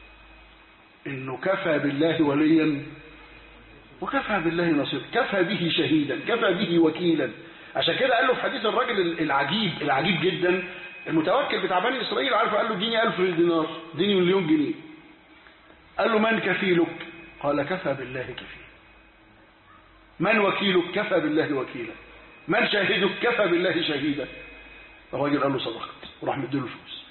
انه كفى بالله وليا وكفى بالله نصيرا كفى به شهيدا كفى به وكيلا عشان كده قال له في حديث الراجل العجيب العجيب جدا المتوكل بتاع بني اسرائيل عارف قال له اديني 1000 دينار اديني مليون جنيه قال له من كفيلك قال كفى بالله كفيلا من وكيلك كفى بالله وكيلا من شاهدك كفى بالله شهيدا الراجل قال له صدقت وراح مديله الفلوس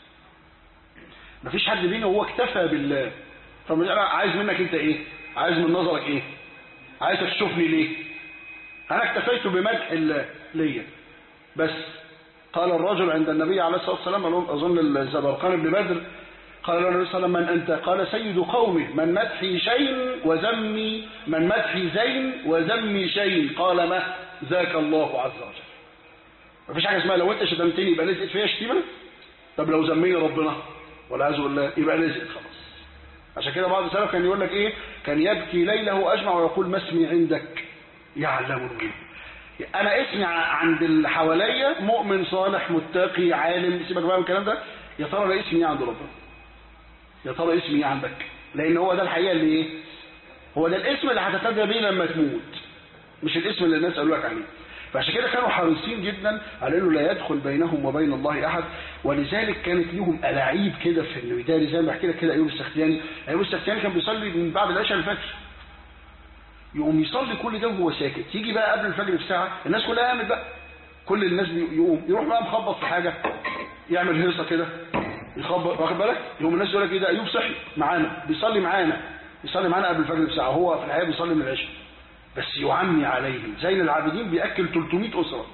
مفيش حد بينا هو اكتفى بالله فمش انا عايز منك انت ايه عايز من نظرك ايه عايزك تشوفني ليه انا اكتفيت بمدح الله ليا بس قال الرجل عند النبي عليه الصلاه والسلام اظن الزبرقان بن بدر قال له النبي صلى الله عليه وسلم من انت قال سيد قومه من مدحي شيء وذمي من مدحي زين وذمي شيء قال ما ذاك الله عز وجل مفيش حاجه اسمها لو انت شتمتني يبقى لزقت فيها شتيمه طب لو ذمني ربنا والعياذ بالله يبقى لزقت خلاص عشان كده بعض السلف كان يقول لك ايه كان يبكي ليله اجمع ويقول ما اسمي عندك يعلم الغيب انا اسمي عند اللي حواليا مؤمن صالح متقي عالم سيبك بقى من الكلام ده يا ترى ده اسمي ايه عند ربنا يا ترى اسمي ايه عندك لان هو ده الحقيقه اللي ايه هو ده الاسم اللي هتتدى بيه لما تموت مش الاسم اللي الناس قالوا لك عليه فعشان كده كانوا حريصين جدا على انه لا يدخل بينهم وبين الله احد ولذلك كانت ليهم الاعيب كده في انه يداري زي ما بحكي لك كده ايوب السختياني ايوب السختياني كان بيصلي من بعد العشاء الفجر يقوم يصلي كل ده وهو ساكت يجي بقى قبل الفجر بساعه الناس كلها قامت بقى كل الناس يقوم يروح بقى مخبط في حاجه يعمل هيصه كده يخبط واخد بالك يقوم الناس يقول لك ايه ده ايوب صحي معانا بيصلي معانا بيصلي معانا قبل الفجر بساعه هو في الحقيقه بيصلي من العشاء بس يعمي عليهم زين العابدين بياكل 300 اسره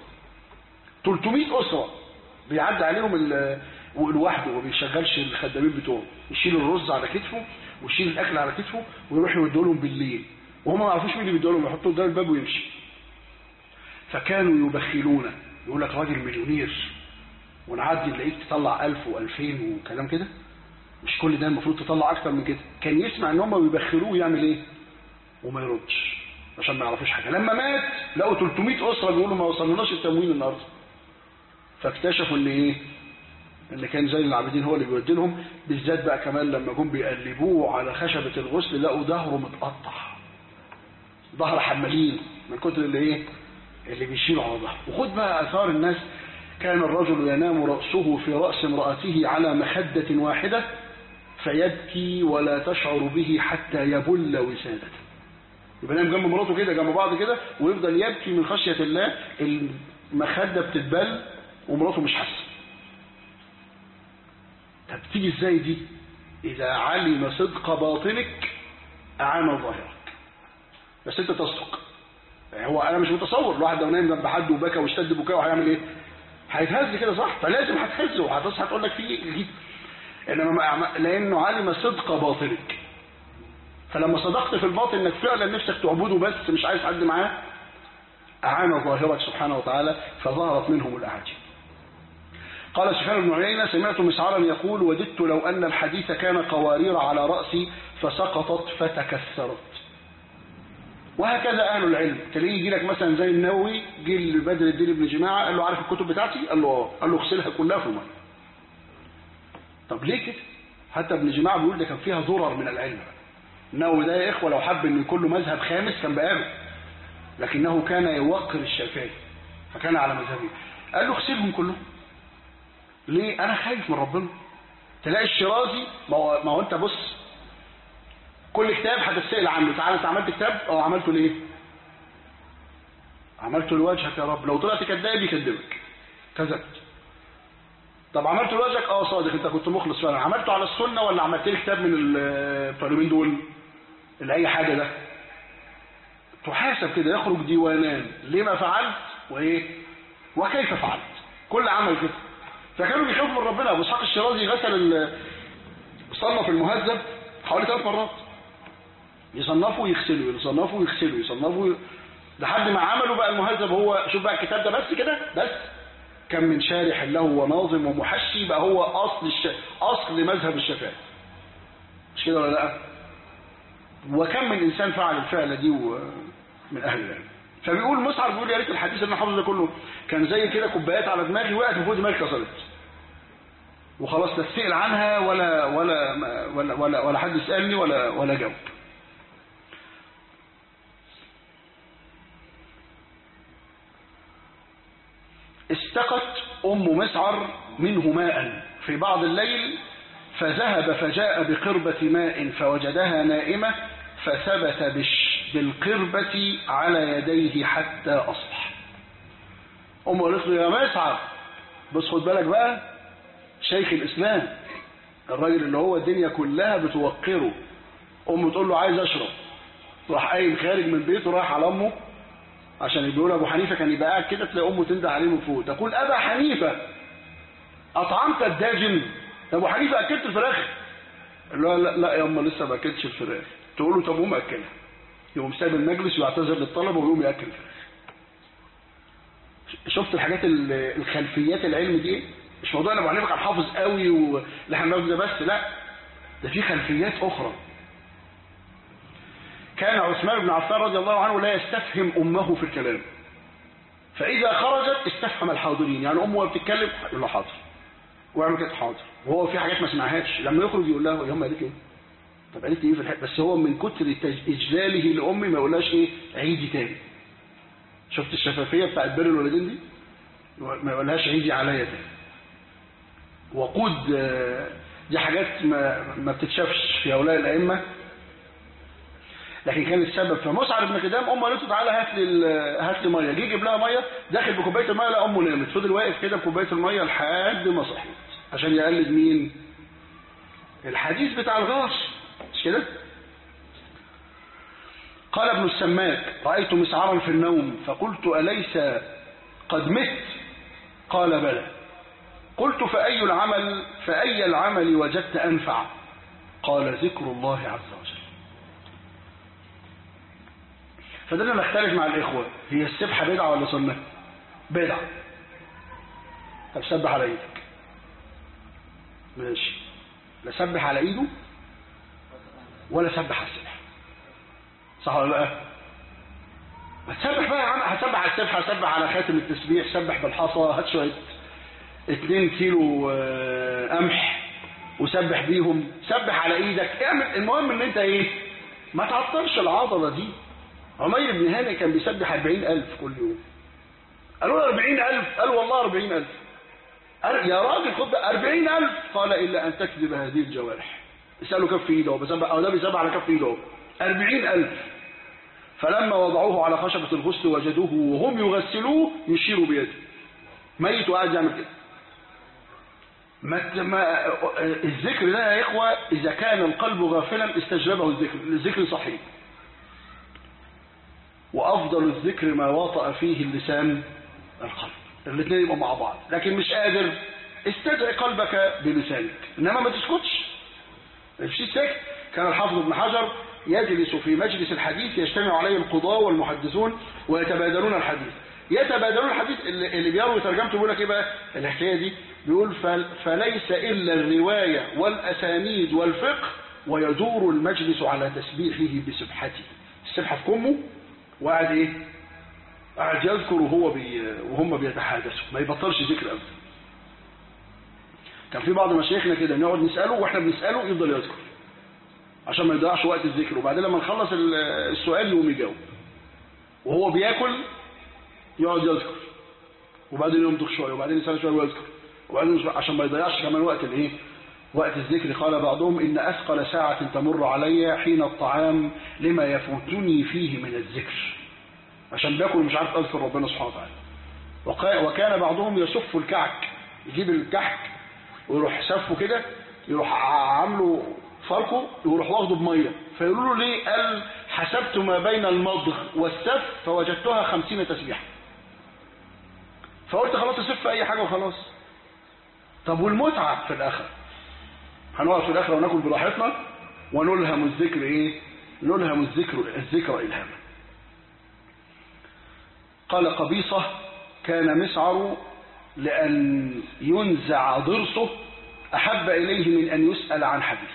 300 اسره بيعدي عليهم لوحده وما بيشغلش الخدامين بتوعه يشيل الرز على كتفه ويشيل الاكل على كتفه ويروح يوديه لهم بالليل وهم ما يعرفوش مين اللي بيدوا لهم يحطوا قدام الباب ويمشي فكانوا يبخلون يقول لك راجل مليونير ونعدي نلاقيك تطلع 1000 و2000 وكلام كده مش كل ده المفروض تطلع اكتر من كده كان يسمع ان هم بيبخلوه يعمل ايه وما يردش عشان ما يعرفوش حاجه لما مات لقوا 300 اسره بيقولوا ما وصلناش التموين النهارده فاكتشفوا ان ايه ان كان زين العابدين هو اللي بيودي لهم بالذات بقى كمان لما جم بيقلبوه على خشبه الغسل لقوا ظهره متقطع ظهر حمالين من كتر اللي ايه اللي بيشيلوا على ظهره وخد بقى اثار الناس كان الرجل ينام رأسه في رأس امرأته على مخدة واحدة فيبكي ولا تشعر به حتى يبل وسادته يبقى نام جنب مراته كده جنب بعض كده ويفضل يبكي من خشية الله المخدة بتتبل ومراته مش حاسة طب تيجي ازاي دي اذا علم صدق باطنك اعان ظاهرك بس انت تصدق هو انا مش متصور الواحد لو نايم جنب حد وبكى واشتد بكاء هيعمل ايه هيتهز كده صح فلازم هتهز وهتصحى تقول لك في جديد انما لانه علم صدق باطلك فلما صدقت في الباطن انك فعلا نفسك تعبده بس مش عايز حد معاه اعان ظاهرك سبحانه وتعالى فظهرت منهم الاعاجيب قال سفيان بن عيينة سمعت مسعرا يقول وددت لو أن الحديث كان قوارير على رأسي فسقطت فتكسرت وهكذا أهل العلم تلاقيه يجي لك مثلا زي النووي جه لبدر الدين بن جماعة قال له عارف الكتب بتاعتي قال له اه قال له اغسلها كلها في الماء طب ليه كده حتى ابن جماعة بيقول ده كان فيها ضرر من العلم النووي ده يا إخوة لو حب أن يكون له مذهب خامس كان بقابل لكنه كان يوقر الشافعي فكان على مذهبه قال له اغسلهم كلهم ليه انا خايف من ربنا تلاقي الشرازي ما هو ما هو انت بص كل كتاب هتتسال عنه تعالى انت عملت كتاب اه عملته ليه عملته لوجهك يا رب لو طلعت كذاب يكذبك كذبت طب عملته لوجهك اه صادق انت كنت مخلص فعلا عملته على السنه ولا عملت لي كتاب من الطالبين دول اللي اي حاجه ده تحاسب كده يخرج ديوانان لما فعلت وايه وكيف فعلت كل عمل كده فكانوا بيخافوا من ربنا ابو اسحاق الشيرازي غسل صنف المهذب حوالي ثلاث مرات يصنفوا يغسلوا يصنفوا يغسلوا يصنفوا لحد ما عملوا بقى المهذب هو شوف بقى الكتاب ده بس كده بس كم من شارح له وناظم ومحشي بقى هو اصل الش... اصل مذهب الشافعي مش كده ولا لا وكم من انسان فعل الفعله دي من اهل العلم فبيقول مصعب بيقول يا ريت الحديث اللي انا حافظه ده كله كان زي كده كوبايات على دماغي وقعت من فوق دماغي اتكسرت وخلاص لا تسال عنها ولا ولا ولا ولا, ولا حد يسالني ولا ولا جاوب استقت ام مسعر منه ماء في بعض الليل فذهب فجاء بقربة ماء فوجدها نائمة فثبت بش بالقربة على يديه حتى أصبح أمه قالت له يا مسعر بس خد بالك بقى شيخ الإسلام الراجل اللي هو الدنيا كلها بتوقره أمه تقول له عايز أشرب راح قايم خارج من بيته راح على أمه عشان بيقول أبو حنيفة كان يبقى قاعد كده تلاقي أمه تنده عليه من فوق تقول أبا حنيفة أطعمت الداجن أبو حنيفة أكلت الفراخ لا لا لا يا أمه لسه ما أكلتش الفراخ تقول له طب قوم أكلها يقوم سايب المجلس ويعتذر للطلبة ويقوم يأكل شفت الحاجات الخلفيات العلم دي مش موضوع ان ابو حنيفه كان حافظ قوي واللي احنا ده بس لا ده في خلفيات اخرى كان عثمان بن عفان رضي الله عنه لا يستفهم امه في الكلام فاذا خرجت استفهم الحاضرين يعني امه وهي بتتكلم يقول له حاضر واعمل كده حاضر وهو في حاجات ما سمعهاش لما يخرج يقول لها يا امه قالت ايه طب قالت ايه في الحق بس هو من كتر اجلاله لامي ما يقولهاش ايه عيدي تاني شفت الشفافيه بتاعت بر الوالدين دي ما يقولهاش عيدي عليا تاني وقود دي حاجات ما, ما بتتشافش في هؤلاء الائمه لكن كان السبب فمسعر بن خدام امه قالت له تعالى هات لي هات لي ميه جه يجيب لها ميه داخل بكوبايه الميه لا امه نامت فضل واقف كده بكوبايه الميه لحد ما صحيت عشان يقلد مين الحديث بتاع الغاص مش كده قال ابن السماك رأيت مسعرا في النوم فقلت أليس قد مت قال بلى قلت فأي العمل فأي العمل وجدت أنفع قال ذكر الله عز وجل فدلنا نختلف مع الإخوة هي السبحة بدعة ولا سنة بدعة طب سبح على ايدك ماشي لا سبح على ايده ولا سبح على السبح صح ولا لا هتسبح بقى يا عم هسبح على السبح هسبح على خاتم التسبيح سبح بالحصى هات شويه 2 كيلو قمح وسبح بيهم سبح على ايدك اعمل المهم ان انت ايه ما تعطلش العضله دي عمير بن هاني كان بيسبح 40000 كل يوم قالوا له 40000 قال والله 40000 قال يا راجل خد 40000 قال الا ان تكذب هذه الجوارح اساله كف ايده وبسبح او ده بيسبح على كف ايده 40000 فلما وضعوه على خشبة الغسل وجدوه وهم يغسلوه يشير بيده ميت وقاعد يعمل كده ما ما الذكر ده يا إخوة إذا كان القلب غافلا استجلبه الذكر الذكر صحيح وأفضل الذكر ما وطأ فيه اللسان القلب الاثنين يبقوا مع بعض لكن مش قادر استدعي قلبك بلسانك إنما ما تسكتش مش سكت كان الحافظ ابن حجر يجلس في مجلس الحديث يجتمع عليه القضاة والمحدثون ويتبادلون الحديث يتبادلون الحديث اللي, اللي بيروي ترجمته بيقول لك ايه بقى الحكايه دي بيقول فل فليس الا الروايه والاسانيد والفقه ويدور المجلس على تسبيحه بسبحته السبحه في كمه وقاعد ايه قاعد يذكر وهو بي وهم بيتحادثوا ما يبطلش ذكر ابدا كان في بعض مشايخنا كده نقعد نساله واحنا بنساله يفضل يذكر عشان ما يضيعش وقت الذكر وبعدين لما نخلص السؤال يقوم يجاوب وهو بياكل يقعد يذكر وبعدين يمضغ شويه وبعدين يسال شويه ويذكر وبعدين عشان ما يضيعش كمان وقت الايه وقت الذكر قال بعضهم ان اثقل ساعه تمر علي حين الطعام لما يفوتني فيه من الذكر عشان باكل مش عارف اذكر ربنا سبحانه وتعالى وكان بعضهم يسف الكعك يجيب الكحك ويروح سفه كده يروح عامله فرقه ويروح واخده بميه فيقولوا له ليه قال حسبت ما بين المضغ والسف فوجدتها خمسين تسبيحه فقلت خلاص اسف اي حاجه وخلاص طب والمتعه في الاخر هنقعد في الاخر وناكل براحتنا ونلهم الذكر ايه نلهم الذكر الذكر الهاما قال قبيصه كان مسعر لان ينزع ضرسه احب اليه من ان يسال عن حديث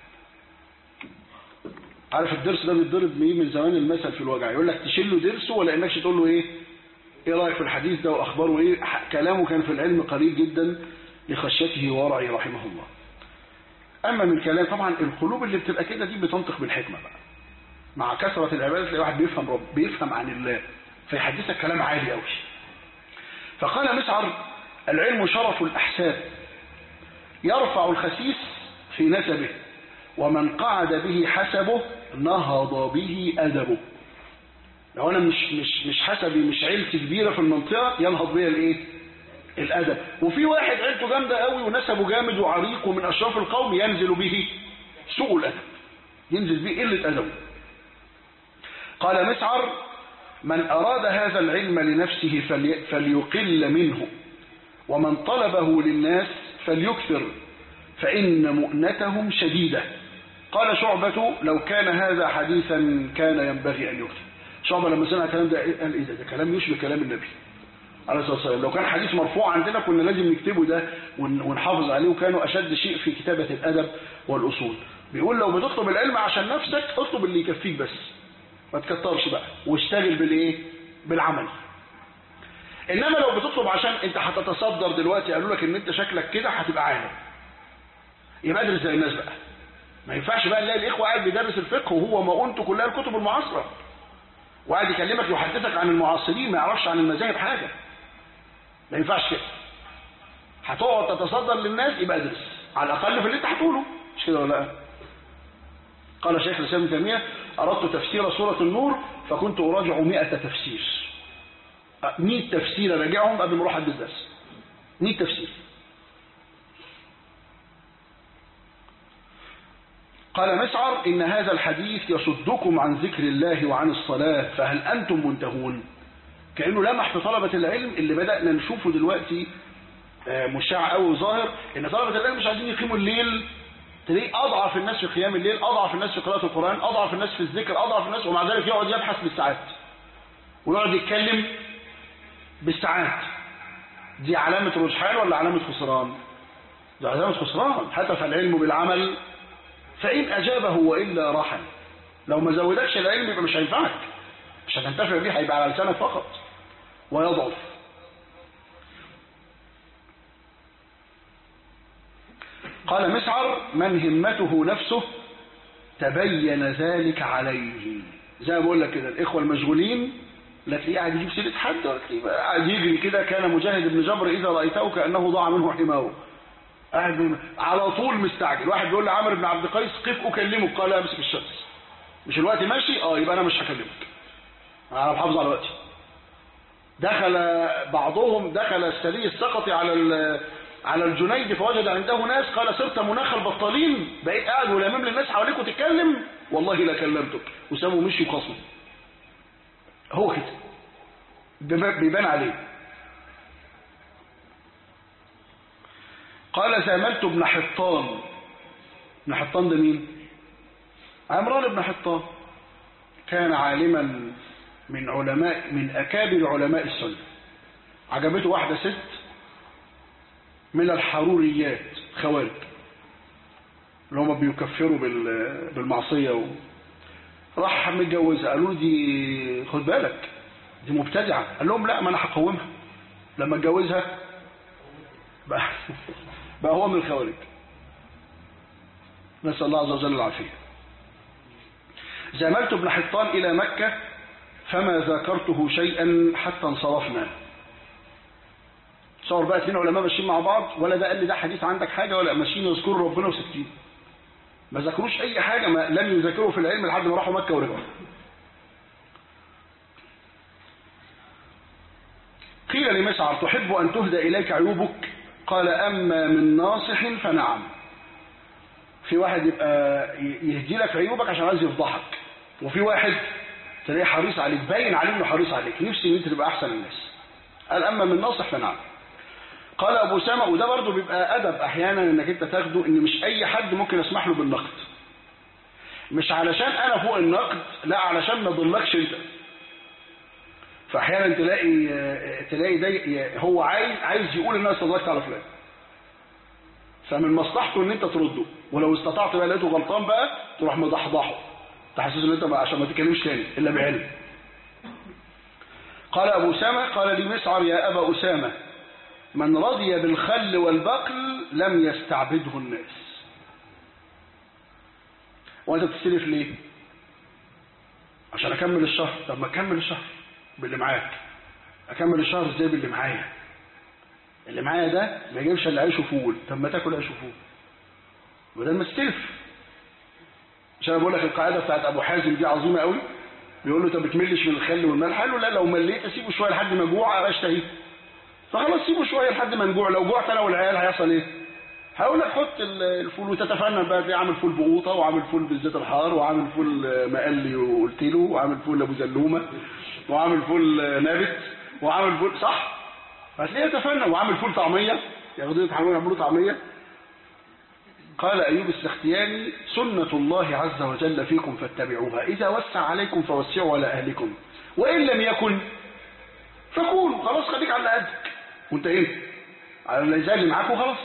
عارف الضرس ده بيتضرب مين من زمان المثل في الوجع يقول لك تشيل له ضرسه ولا انكش تقول له ايه ايه رايك في الحديث ده واخباره ايه كلامه كان في العلم قليل جدا لخشيته وورعه رحمه الله اما من كلام طبعا القلوب اللي بتبقى كده دي بتنطق بالحكمه بقى مع كثره العباده تلاقي واحد بيفهم رب بيفهم عن الله فيحدثك كلام عالي قوي فقال مسعر العلم شرف الاحساب يرفع الخسيس في نسبه ومن قعد به حسبه نهض به أدبه لو أنا مش مش مش حسبي مش عيلتي كبيرة في المنطقة ينهض بيا الإيه؟ الأدب وفي واحد عيلته جامدة قوي ونسبه جامد وعريق ومن أشراف القوم ينزل به سوء الأدب ينزل به قلة أدبه قال مسعر من أراد هذا العلم لنفسه فلي فليقل منه ومن طلبه للناس فليكثر فإن مؤنتهم شديدة قال شعبة لو كان هذا حديثا كان ينبغي أن يكتب شعبة لما سمع الكلام ده قال إيه ده, ده كلام يشبه كلام النبي عليه الصلاة والسلام لو كان حديث مرفوع عندنا كنا لازم نكتبه ده ونحافظ عليه وكانوا أشد شيء في كتابة الأدب والأصول بيقول لو بتطلب العلم عشان نفسك اطلب اللي يكفيك بس ما تكترش بقى واشتغل بالايه بالعمل انما لو بتطلب عشان انت هتتصدر دلوقتي قالوا لك ان انت شكلك كده هتبقى عالم يبقى ادرس زي الناس بقى ما ينفعش بقى نلاقي الاخوه قاعد بيدرس الفقه وهو مؤونته كلها الكتب المعاصره وقاعد يكلمك يحدثك عن المعاصرين ما يعرفش عن المذاهب حاجه ما ينفعش كده هتقعد تتصدر للناس يبقى ادرس على الاقل في اللي انت هتقوله مش كده ولا لا قال شيخ الاسلام ابن تيميه اردت تفسير سوره النور فكنت اراجع 100 تفسير 100 تفسير راجعهم قبل ما اروح ادي الدرس 100 تفسير قال مسعر إن هذا الحديث يصدكم عن ذكر الله وعن الصلاة فهل أنتم منتهون كأنه لمح في طلبة العلم اللي بدأنا نشوفه دلوقتي مشاع قوي وظاهر إن طلبة العلم مش عايزين يقيموا الليل تلاقيه أضعف الناس في قيام الليل أضعف الناس في قراءة القرآن أضعف الناس في الذكر أضعف الناس ومع ذلك يقعد يبحث بالساعات ويقعد يتكلم بالساعات دي علامة رجحان ولا علامة خسران دي علامة خسران هتف العلم بالعمل فإن أجابه وإلا رحل لو ما زودكش العلم يبقى مش هينفعك مش هتنتفع بيه هيبقى على لسانك فقط ويضعف قال مسعر من همته نفسه تبين ذلك عليه زي ما بقول لك كده الإخوة المشغولين لا تلاقيه قاعد يجيب سيرة حد ولا تلاقيه قاعد يجري كده كان مجاهد بن جبر إذا رأيته كأنه ضاع منه حماه قاعد على طول مستعجل واحد بيقول لعمرو بن عبد القيس قف اكلمك قال امسك الشمس مش الوقت ماشي اه يبقى انا مش هكلمك انا بحافظ على وقتي دخل بعضهم دخل السلي السقطي على على الجنيد فوجد عنده ناس قال صرت مناخ البطالين بقيت قاعد ولامم للناس حواليك وتتكلم والله لا كلمتك وسابوا مشي وخصموا هو كده بيبان بيبان عليه قال زاملت ابن حطان ابن حطان ده مين عمران بن حطان كان عالما من علماء من أكابر علماء السنة عجبته واحدة ست من الحروريات خوارج اللي هم بيكفروا بال- بالمعصية و... راح متجوزها قالوا له دي خد بالك دي مبتدعة قال لهم لا ما انا هقومها لما اتجوزها بقى, بقى هو من الخوارج نسأل الله عز وجل العافية زملت ابن حطان إلى مكة فما ذاكرته شيئا حتى انصرفنا صور بقى اتنين علماء ماشيين مع بعض ولا ده قال لي ده حديث عندك حاجة ولا ماشيين يذكروا ربنا وسكتين ما ذاكروش أي حاجة ما لم يذاكروا في العلم لحد ما راحوا مكة ورجعوا قيل لمسعر تحب أن تهدى إليك عيوبك قال أما من ناصح فنعم في واحد يبقى يهدي لك عيوبك عشان عايز يفضحك وفي واحد تلاقيه حريص عليك باين عليه انه حريص عليك نفسي ان انت تبقى احسن الناس قال اما من ناصح فنعم قال ابو سامة وده برضه بيبقى ادب احيانا انك انت تاخده ان مش اي حد ممكن اسمح له بالنقد مش علشان انا فوق النقد لا علشان ما اضلكش انت فاحيانا تلاقي تلاقي ده هو عايز عايز يقول ان انا استدركت على فلان فمن مصلحته ان انت ترده ولو استطعت بقى لقيته غلطان بقى تروح مضحضحه تحسسه ان انت بقى عشان ما تتكلمش تاني الا بعلم قال ابو اسامه قال لي مسعر يا ابا اسامه من رضي بالخل والبقل لم يستعبده الناس وانت بتستلف ليه عشان اكمل الشهر طب ما اكمل الشهر باللي معاك اكمل الشهر ازاي باللي معايا اللي معايا ده ما يجيبش الا عيش وفول طب ما تاكل عيش وفول وده المستلف عشان انا بقول لك القاعده بتاعت ابو حازم دي عظيمه قوي بيقول له انت بتملش من الخل والملح قال له لا لو مليت اسيبه شويه لحد ما اجوع اشتهي فخلاص سيبه شويه لحد ما نجوع لو جوعت انا والعيال هيحصل ايه هقول لك حط الفول وتتفنن بقى تلاقيه عامل فول بقوطه وعامل فول بالزيت الحار وعامل فول مقلي وقلت له وعامل فول ابو زلومه وعامل فول نابت وعامل فول صح هتلاقيه يتفنن وعامل فول طعميه ياخدوه يتحولوا يعملوا طعميه قال أيوب السختياني سنة الله عز وجل فيكم فاتبعوها إذا وسع عليكم فوسعوا على أهلكم وإن لم يكن فكونوا خلاص خليك على قدك وانت ايه على اللي زي اللي معاك وخلاص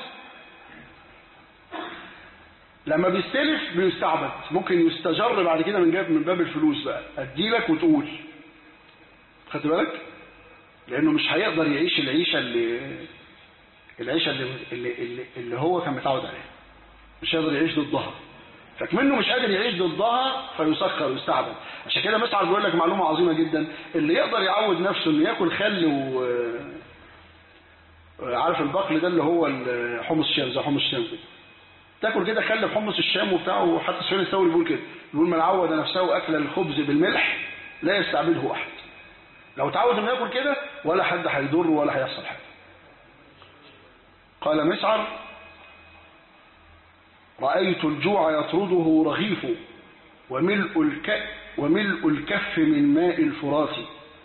لما بيستلف بيستعبد ممكن يستجر بعد كده من جاب من باب الفلوس بقى اديلك وتقول خدت بالك لانه مش هيقدر يعيش العيشه اللي العيشه اللي اللي, اللي, اللي هو كان متعود عليها مش هيقدر يعيش ضدها فكمنه مش قادر يعيش ضدها فيسخر ويستعبد عشان كده مسعد بيقول لك معلومه عظيمه جدا اللي يقدر يعود نفسه انه ياكل خل و عارف البقل ده اللي هو حمص الشام زي حمص الشام كده تاكل كده خل بحمص الشام وبتاعه وحتى سفيان الثوري بيقول كده بيقول من عود نفسه اكل الخبز بالملح لا يستعبده احد لو تعود انه ياكل كده ولا حد هيضر ولا هيحصل حاجه قال مسعر رأيت الجوع يطرده رغيف وملء الك وملء الكف من ماء الفرات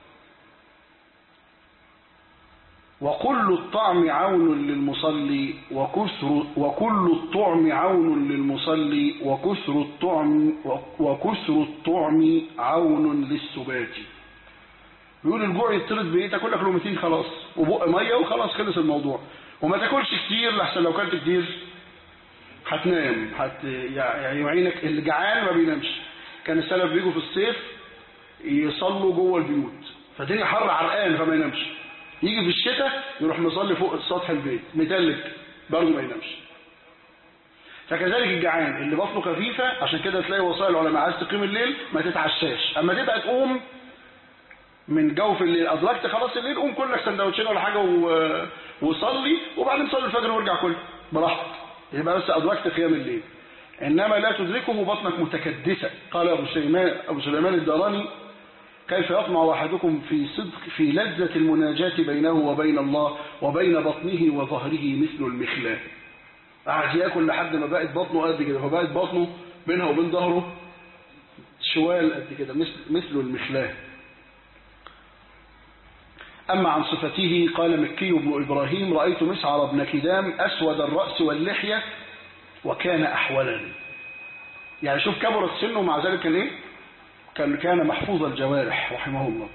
وكل الطعم عون للمصلي وكثر وكل الطعم عون للمصلي وكثر الطعم وكثر الطعم عون للسبات بيقول الجوع يطرد بايه تاكل لك لقمتين خلاص وبق ميه وخلاص خلص الموضوع وما تاكلش كتير لحسن لو كلت كتير هتنام هت يعني يعينك اللي جعان ما بينامش كان السلف بيجوا في الصيف يصلوا جوه البيوت فالدنيا حر عرقان فما ينامش يجي في الشتاء يروح مصلي فوق سطح البيت متلج برضه ما ينامش فكذلك الجعان اللي بطنه خفيفه عشان كده تلاقي وصايا العلماء عايز تقيم الليل ما تتعشاش اما تبقى تقوم من جوف الليل ادركت خلاص الليل قوم كل لك سندوتشين ولا حاجه و... وصلي وبعدين صلي الفجر وارجع كل براحتك يبقى بس أدركت قيام الليل إنما لا تدركه بطنك متكدسة قال أبو سليمان, أبو سليمان الداراني كيف يطمع أحدكم في صدق في لذة المناجاة بينه وبين الله وبين بطنه وظهره مثل المخلاة قعد ياكل لحد ما بقت بطنه قد كده فبقت بطنه بينها وبين ظهره شوال قد كده مثل مثل المخلاة أما عن صفته قال مكي بن إبراهيم رأيت مسعر بن كدام أسود الرأس واللحية وكان أحولا يعني شوف كبرت سنه مع ذلك كان إيه كان كان محفوظ الجوارح رحمه الله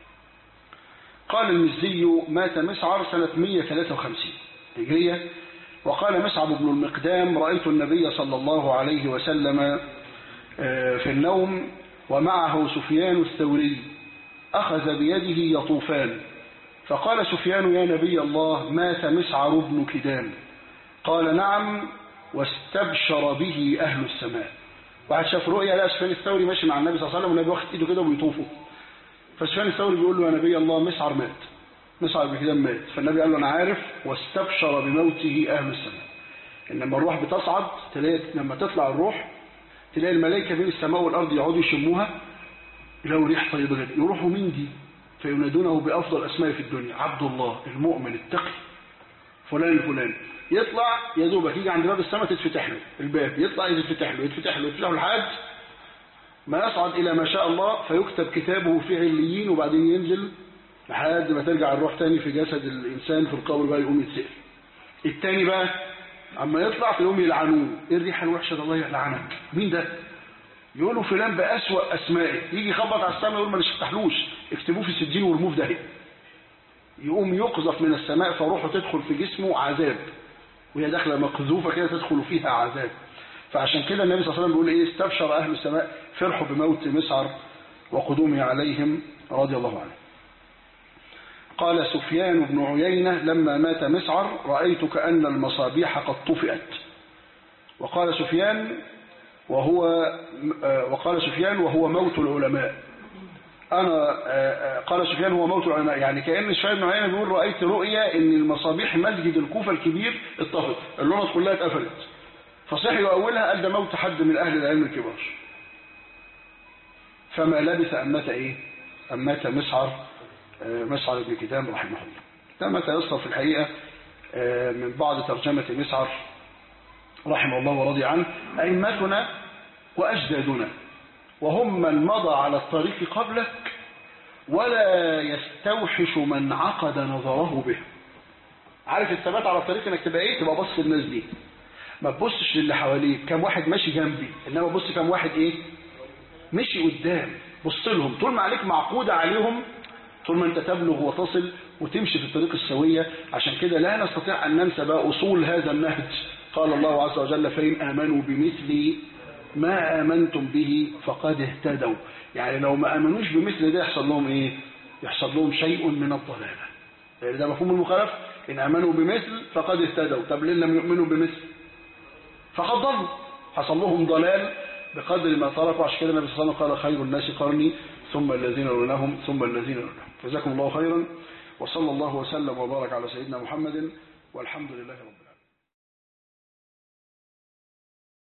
قال المزي مات مسعر سنة 153 هجرية وقال مسعر بن المقدام رأيت النبي صلى الله عليه وسلم في النوم ومعه سفيان الثوري أخذ بيده يطوفان فقال سفيان يا نبي الله مات مسعر بن كدام قال نعم واستبشر به أهل السماء واحد شاف رؤيا لا سفيان الثوري ماشي مع النبي صلى الله عليه وسلم والنبي واخد ايده كده وبيطوفه فسفيان الثوري بيقول له يا نبي الله مسعر مات مسعر بن كدام مات فالنبي قال له انا عارف واستبشر بموته اهل السماء انما الروح بتصعد تلاقي لما تطلع الروح تلاقي الملائكه بين السماء والارض يقعدوا يشموها يلاقوا ريح طيبه جدا يروحوا مين دي فينادونه بافضل اسماء في الدنيا عبد الله المؤمن التقي فلان الفلاني يطلع يا دوبك يجي عند باب السماء تتفتح له الباب يطلع يتفتح له يتفتح له يتفتح له لحد ما يصعد الى ما شاء الله فيكتب كتابه في عليين وبعدين ينزل لحد ما ترجع الروح تاني في جسد الانسان في القبر بقى يقوم يتسال التاني بقى اما يطلع في يوم يلعنوه ايه الريحه الوحشه ده الله يلعنك مين ده يقولوا فلان بأسوأ أسمائه يجي يخبط على السماء يقول ما نفتحلوش اكتبوه في سجين ورموه في داهيه يقوم يقذف من السماء فروحه تدخل في جسمه عذاب وهي داخله مقذوفه كده تدخل فيها عذاب فعشان كده النبي صلى الله عليه وسلم بيقول ايه استبشر اهل السماء فرحوا بموت مسعر وقدومه عليهم رضي الله عنه قال سفيان بن عيينة لما مات مسعر رأيت كأن المصابيح قد طفئت وقال سفيان وهو وقال سفيان وهو موت العلماء أنا قال سفيان هو موت العلماء يعني كأن سفيان بن عيينة بيقول رأيت رؤيا إن المصابيح مسجد الكوفة الكبير اتطفت اللونة كلها اتقفلت فصح يؤولها قال ده موت حد من أهل العلم الكبار فما لبث أن مات إيه أن مات مسعر مسعر بن كدام رحمه الله ده متى يصل في الحقيقة من بعض ترجمة مسعر رحمه الله ورضي عنه أئمتنا وأجدادنا وهم من مضى على الطريق قبلك ولا يستوحش من عقد نظره به عارف الثبات على الطريق انك تبقى ايه تبقى بص الناس دي ما تبصش للي حواليك كم واحد ماشي جنبي انما بص كم واحد ايه مشي قدام بص لهم طول ما عليك معقودة عليهم طول ما انت تبلغ وتصل وتمشي في الطريق السوية عشان كده لا نستطيع ان ننسى بقى اصول هذا النهج قال الله عز وجل فإن آمنوا بمثل ما آمنتم به فقد اهتدوا يعني لو ما آمنوش بمثل ده يحصل لهم ايه يحصل لهم شيء من الضلالة يعني ده مفهوم المخالف إن آمنوا بمثل فقد اهتدوا طب ليه لم يؤمنوا بمثل فقد ضلوا حصل لهم ضلال بقدر ما تركوا عشان كده النبي صلى الله عليه وسلم قال خير الناس قرني ثم الذين يلونهم ثم الذين يلونهم جزاكم الله خيرا وصلى الله وسلم وبارك على سيدنا محمد والحمد لله رب العالمين